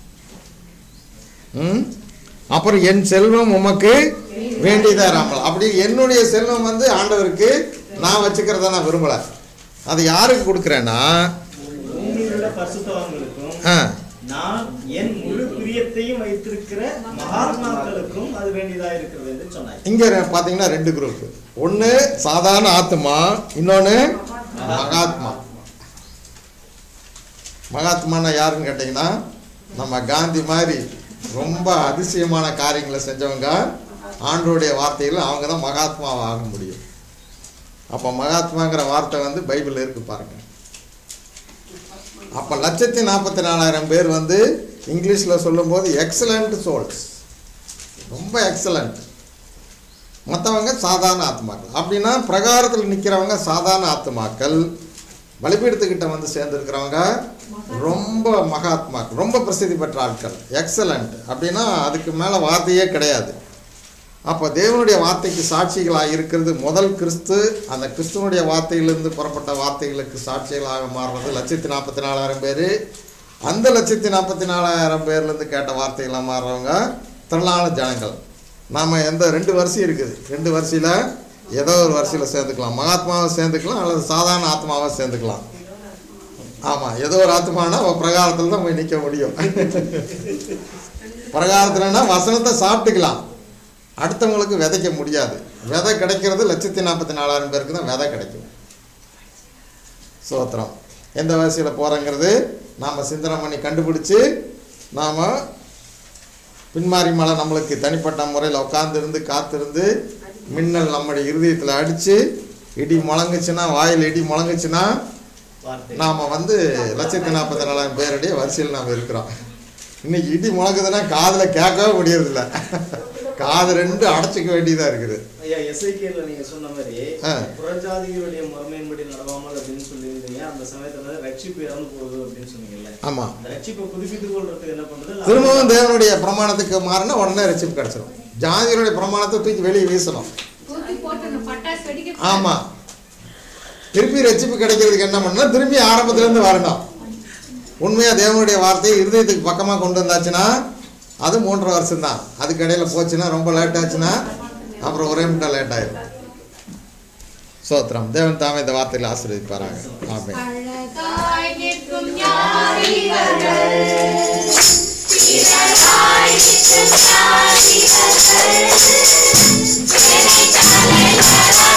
ம்? அப்புறம் என் செல்வம் உமக்கு வேண்டியதாராமல் அப்படி என்னுடைய செல்வம் வந்து ஆண்டவருக்கு நான் வச்சுக்கிறத நான் விரும்பல அது யாருக்கு கொடுக்குறேன்னா பூமியில் உள்ள பரிசுத்தவான்களுக்கும் ஆ நான் என் முழு பிரியத்தையும் வைத்திருக்கிற மகாத்மாக்களுக்கும் அது வேண்டியதா இருக்கிறது என்று சொன்னாய் இங்க ரெ- பாத்தீங்கன்னா ரெண்டு குரூப் ஒண்ணு சாதாரண ஆத்மா இன்னொன்னு மகாத்மா மகாத்மானா யாருன்னு கேட்டீங்கன்னா நம்ம காந்தி மாதிரி ரொம்ப அதிசயமான காரியங்களை செஞ்சவங்க ஆண்டோடைய வார்த்தையில் அவங்க தான் மகாத்மாவாக ஆக முடியும் அப்போ மகாத்மாங்கிற வார்த்தை வந்து பைபிளில் இருக்கு பாருங்க அப்போ லட்சத்தி நாற்பத்தி நாலாயிரம் பேர் வந்து இங்கிலீஷில் சொல்லும்போது எக்ஸலண்ட் சோல்ஸ் ரொம்ப எக்ஸலண்ட் மற்றவங்க சாதாரண ஆத்மாக்கள் அப்படின்னா பிரகாரத்தில் நிற்கிறவங்க சாதாரண ஆத்மாக்கள் பலிபீடத்துக்கிட்ட வந்து சேர்ந்துருக்கிறவங்க ரொம்ப மகாத்மாக்கள் ரொம்ப பிரசித்தி பெற்ற ஆட்கள் எக்ஸலண்ட் அப்படின்னா அதுக்கு மேலே வார்த்தையே கிடையாது அப்போ தேவனுடைய வார்த்தைக்கு சாட்சிகளாக இருக்கிறது முதல் கிறிஸ்து அந்த கிறிஸ்துவனுடைய வார்த்தையிலிருந்து புறப்பட்ட வார்த்தைகளுக்கு சாட்சிகளாக மாறுறது லட்சத்தி நாற்பத்தி நாலாயிரம் பேர் அந்த லட்சத்தி நாற்பத்தி நாலாயிரம் பேர்லேருந்து கேட்ட வார்த்தைகளாக மாறுறவங்க திரளான ஜனங்கள் நாம் எந்த ரெண்டு வரிசை இருக்குது ரெண்டு வரிசையில் ஏதோ ஒரு வரிசையில் சேர்ந்துக்கலாம் மகாத்மாவை சேர்ந்துக்கலாம் அல்லது சாதாரண ஆத்மாவை சேர்ந்துக்கலாம் ஆமாம் ஏதோ ஒரு ஆத்மானா அவன் பிரகாரத்தில் தான் போய் நிற்க முடியும் பிரகாரத்துலன்னா வசனத்தை சாப்பிட்டுக்கலாம் அடுத்தவங்களுக்கு விதைக்க முடியாது விதை கிடைக்கிறது லட்சத்தி நாற்பத்தி நாலாயிரம் பேருக்கு தான் விதை கிடைக்கும் சோத்திரம் எந்த வரிசையில் போகிறோங்கிறது நாம் சிந்தனை பண்ணி கண்டுபிடிச்சி நாம் பின்மாரி மலை நம்மளுக்கு தனிப்பட்ட முறையில் உட்காந்துருந்து காத்திருந்து மின்னல் நம்முடைய இருதயத்தில் அடித்து இடி முழங்குச்சுன்னா வாயில் இடி முழங்குச்சுன்னா வார்த்தை நாம் வந்து லட்சத்தி நாற்பத்தி நாலாயிரம் பேருடைய வரிசையில் நாம் இருக்கிறோம் இன்னைக்கு இடி முழங்குதுன்னா காதில் கேட்கவே முடியறதில்ல காது ரெண்டு அடைச்சிக்க வேண்டியதாக இருக்குது ஐயா எஸ்ஐகேல நீங்க சொன்ன மாதிரி ஆ. புறஜாதிகளுடைய முறைமையின்படி நடவாமல் அப்படின்னு சொல்லியிருந்தீங்க அந்த சமயத்துல ரட்சிப்பு இறந்து போகுது அப்படின்னு சொன்னீங்கல்ல ஆமாம் அந்த ரட்சிப்பை புதுப்பித்துக் கொள்றதுக்கு என்ன பண்றது திரும்பவும் தேவனுடைய பிரமாணத்துக்கு மாறினா உடனே ரட்சிப்பு கிடச்சிரும் ஜாதிகளுடைய பிரமாணத்தை தூக்கி வெளியே வீசணும் தூக்கி போட்டு அந்த பட்டாசு வெடிக்க ஆமாம் திருப்பி ரட்சிப்பு கிடைக்கிறதுக்கு என்ன பண்ணணும் திரும்பி ஆரம்பத்துலேருந்து வரணும் உண்மையாக தேவனுடைய வார்த்தையை இருதயத்துக்கு பக்கமாக கொண்டு வந்தாச்சுன்னா அது மூன்றரை வருஷம் தான் அதுக்கு இடையில போச்சுன்னா ரொம்ப லேட் ஆச்சுன்னா அப்புறம் ஒரே மட்டும் லேட் ஆயிடும் சோத்திரம் தேவன் தாமே இந்த வார்த்தையில் ஆசீர்வதிப்பாராங்க ஆமென் அழகாய் நிற்கும் ஞானிகள் திரளாய் நிற்கும் ஞானிகள்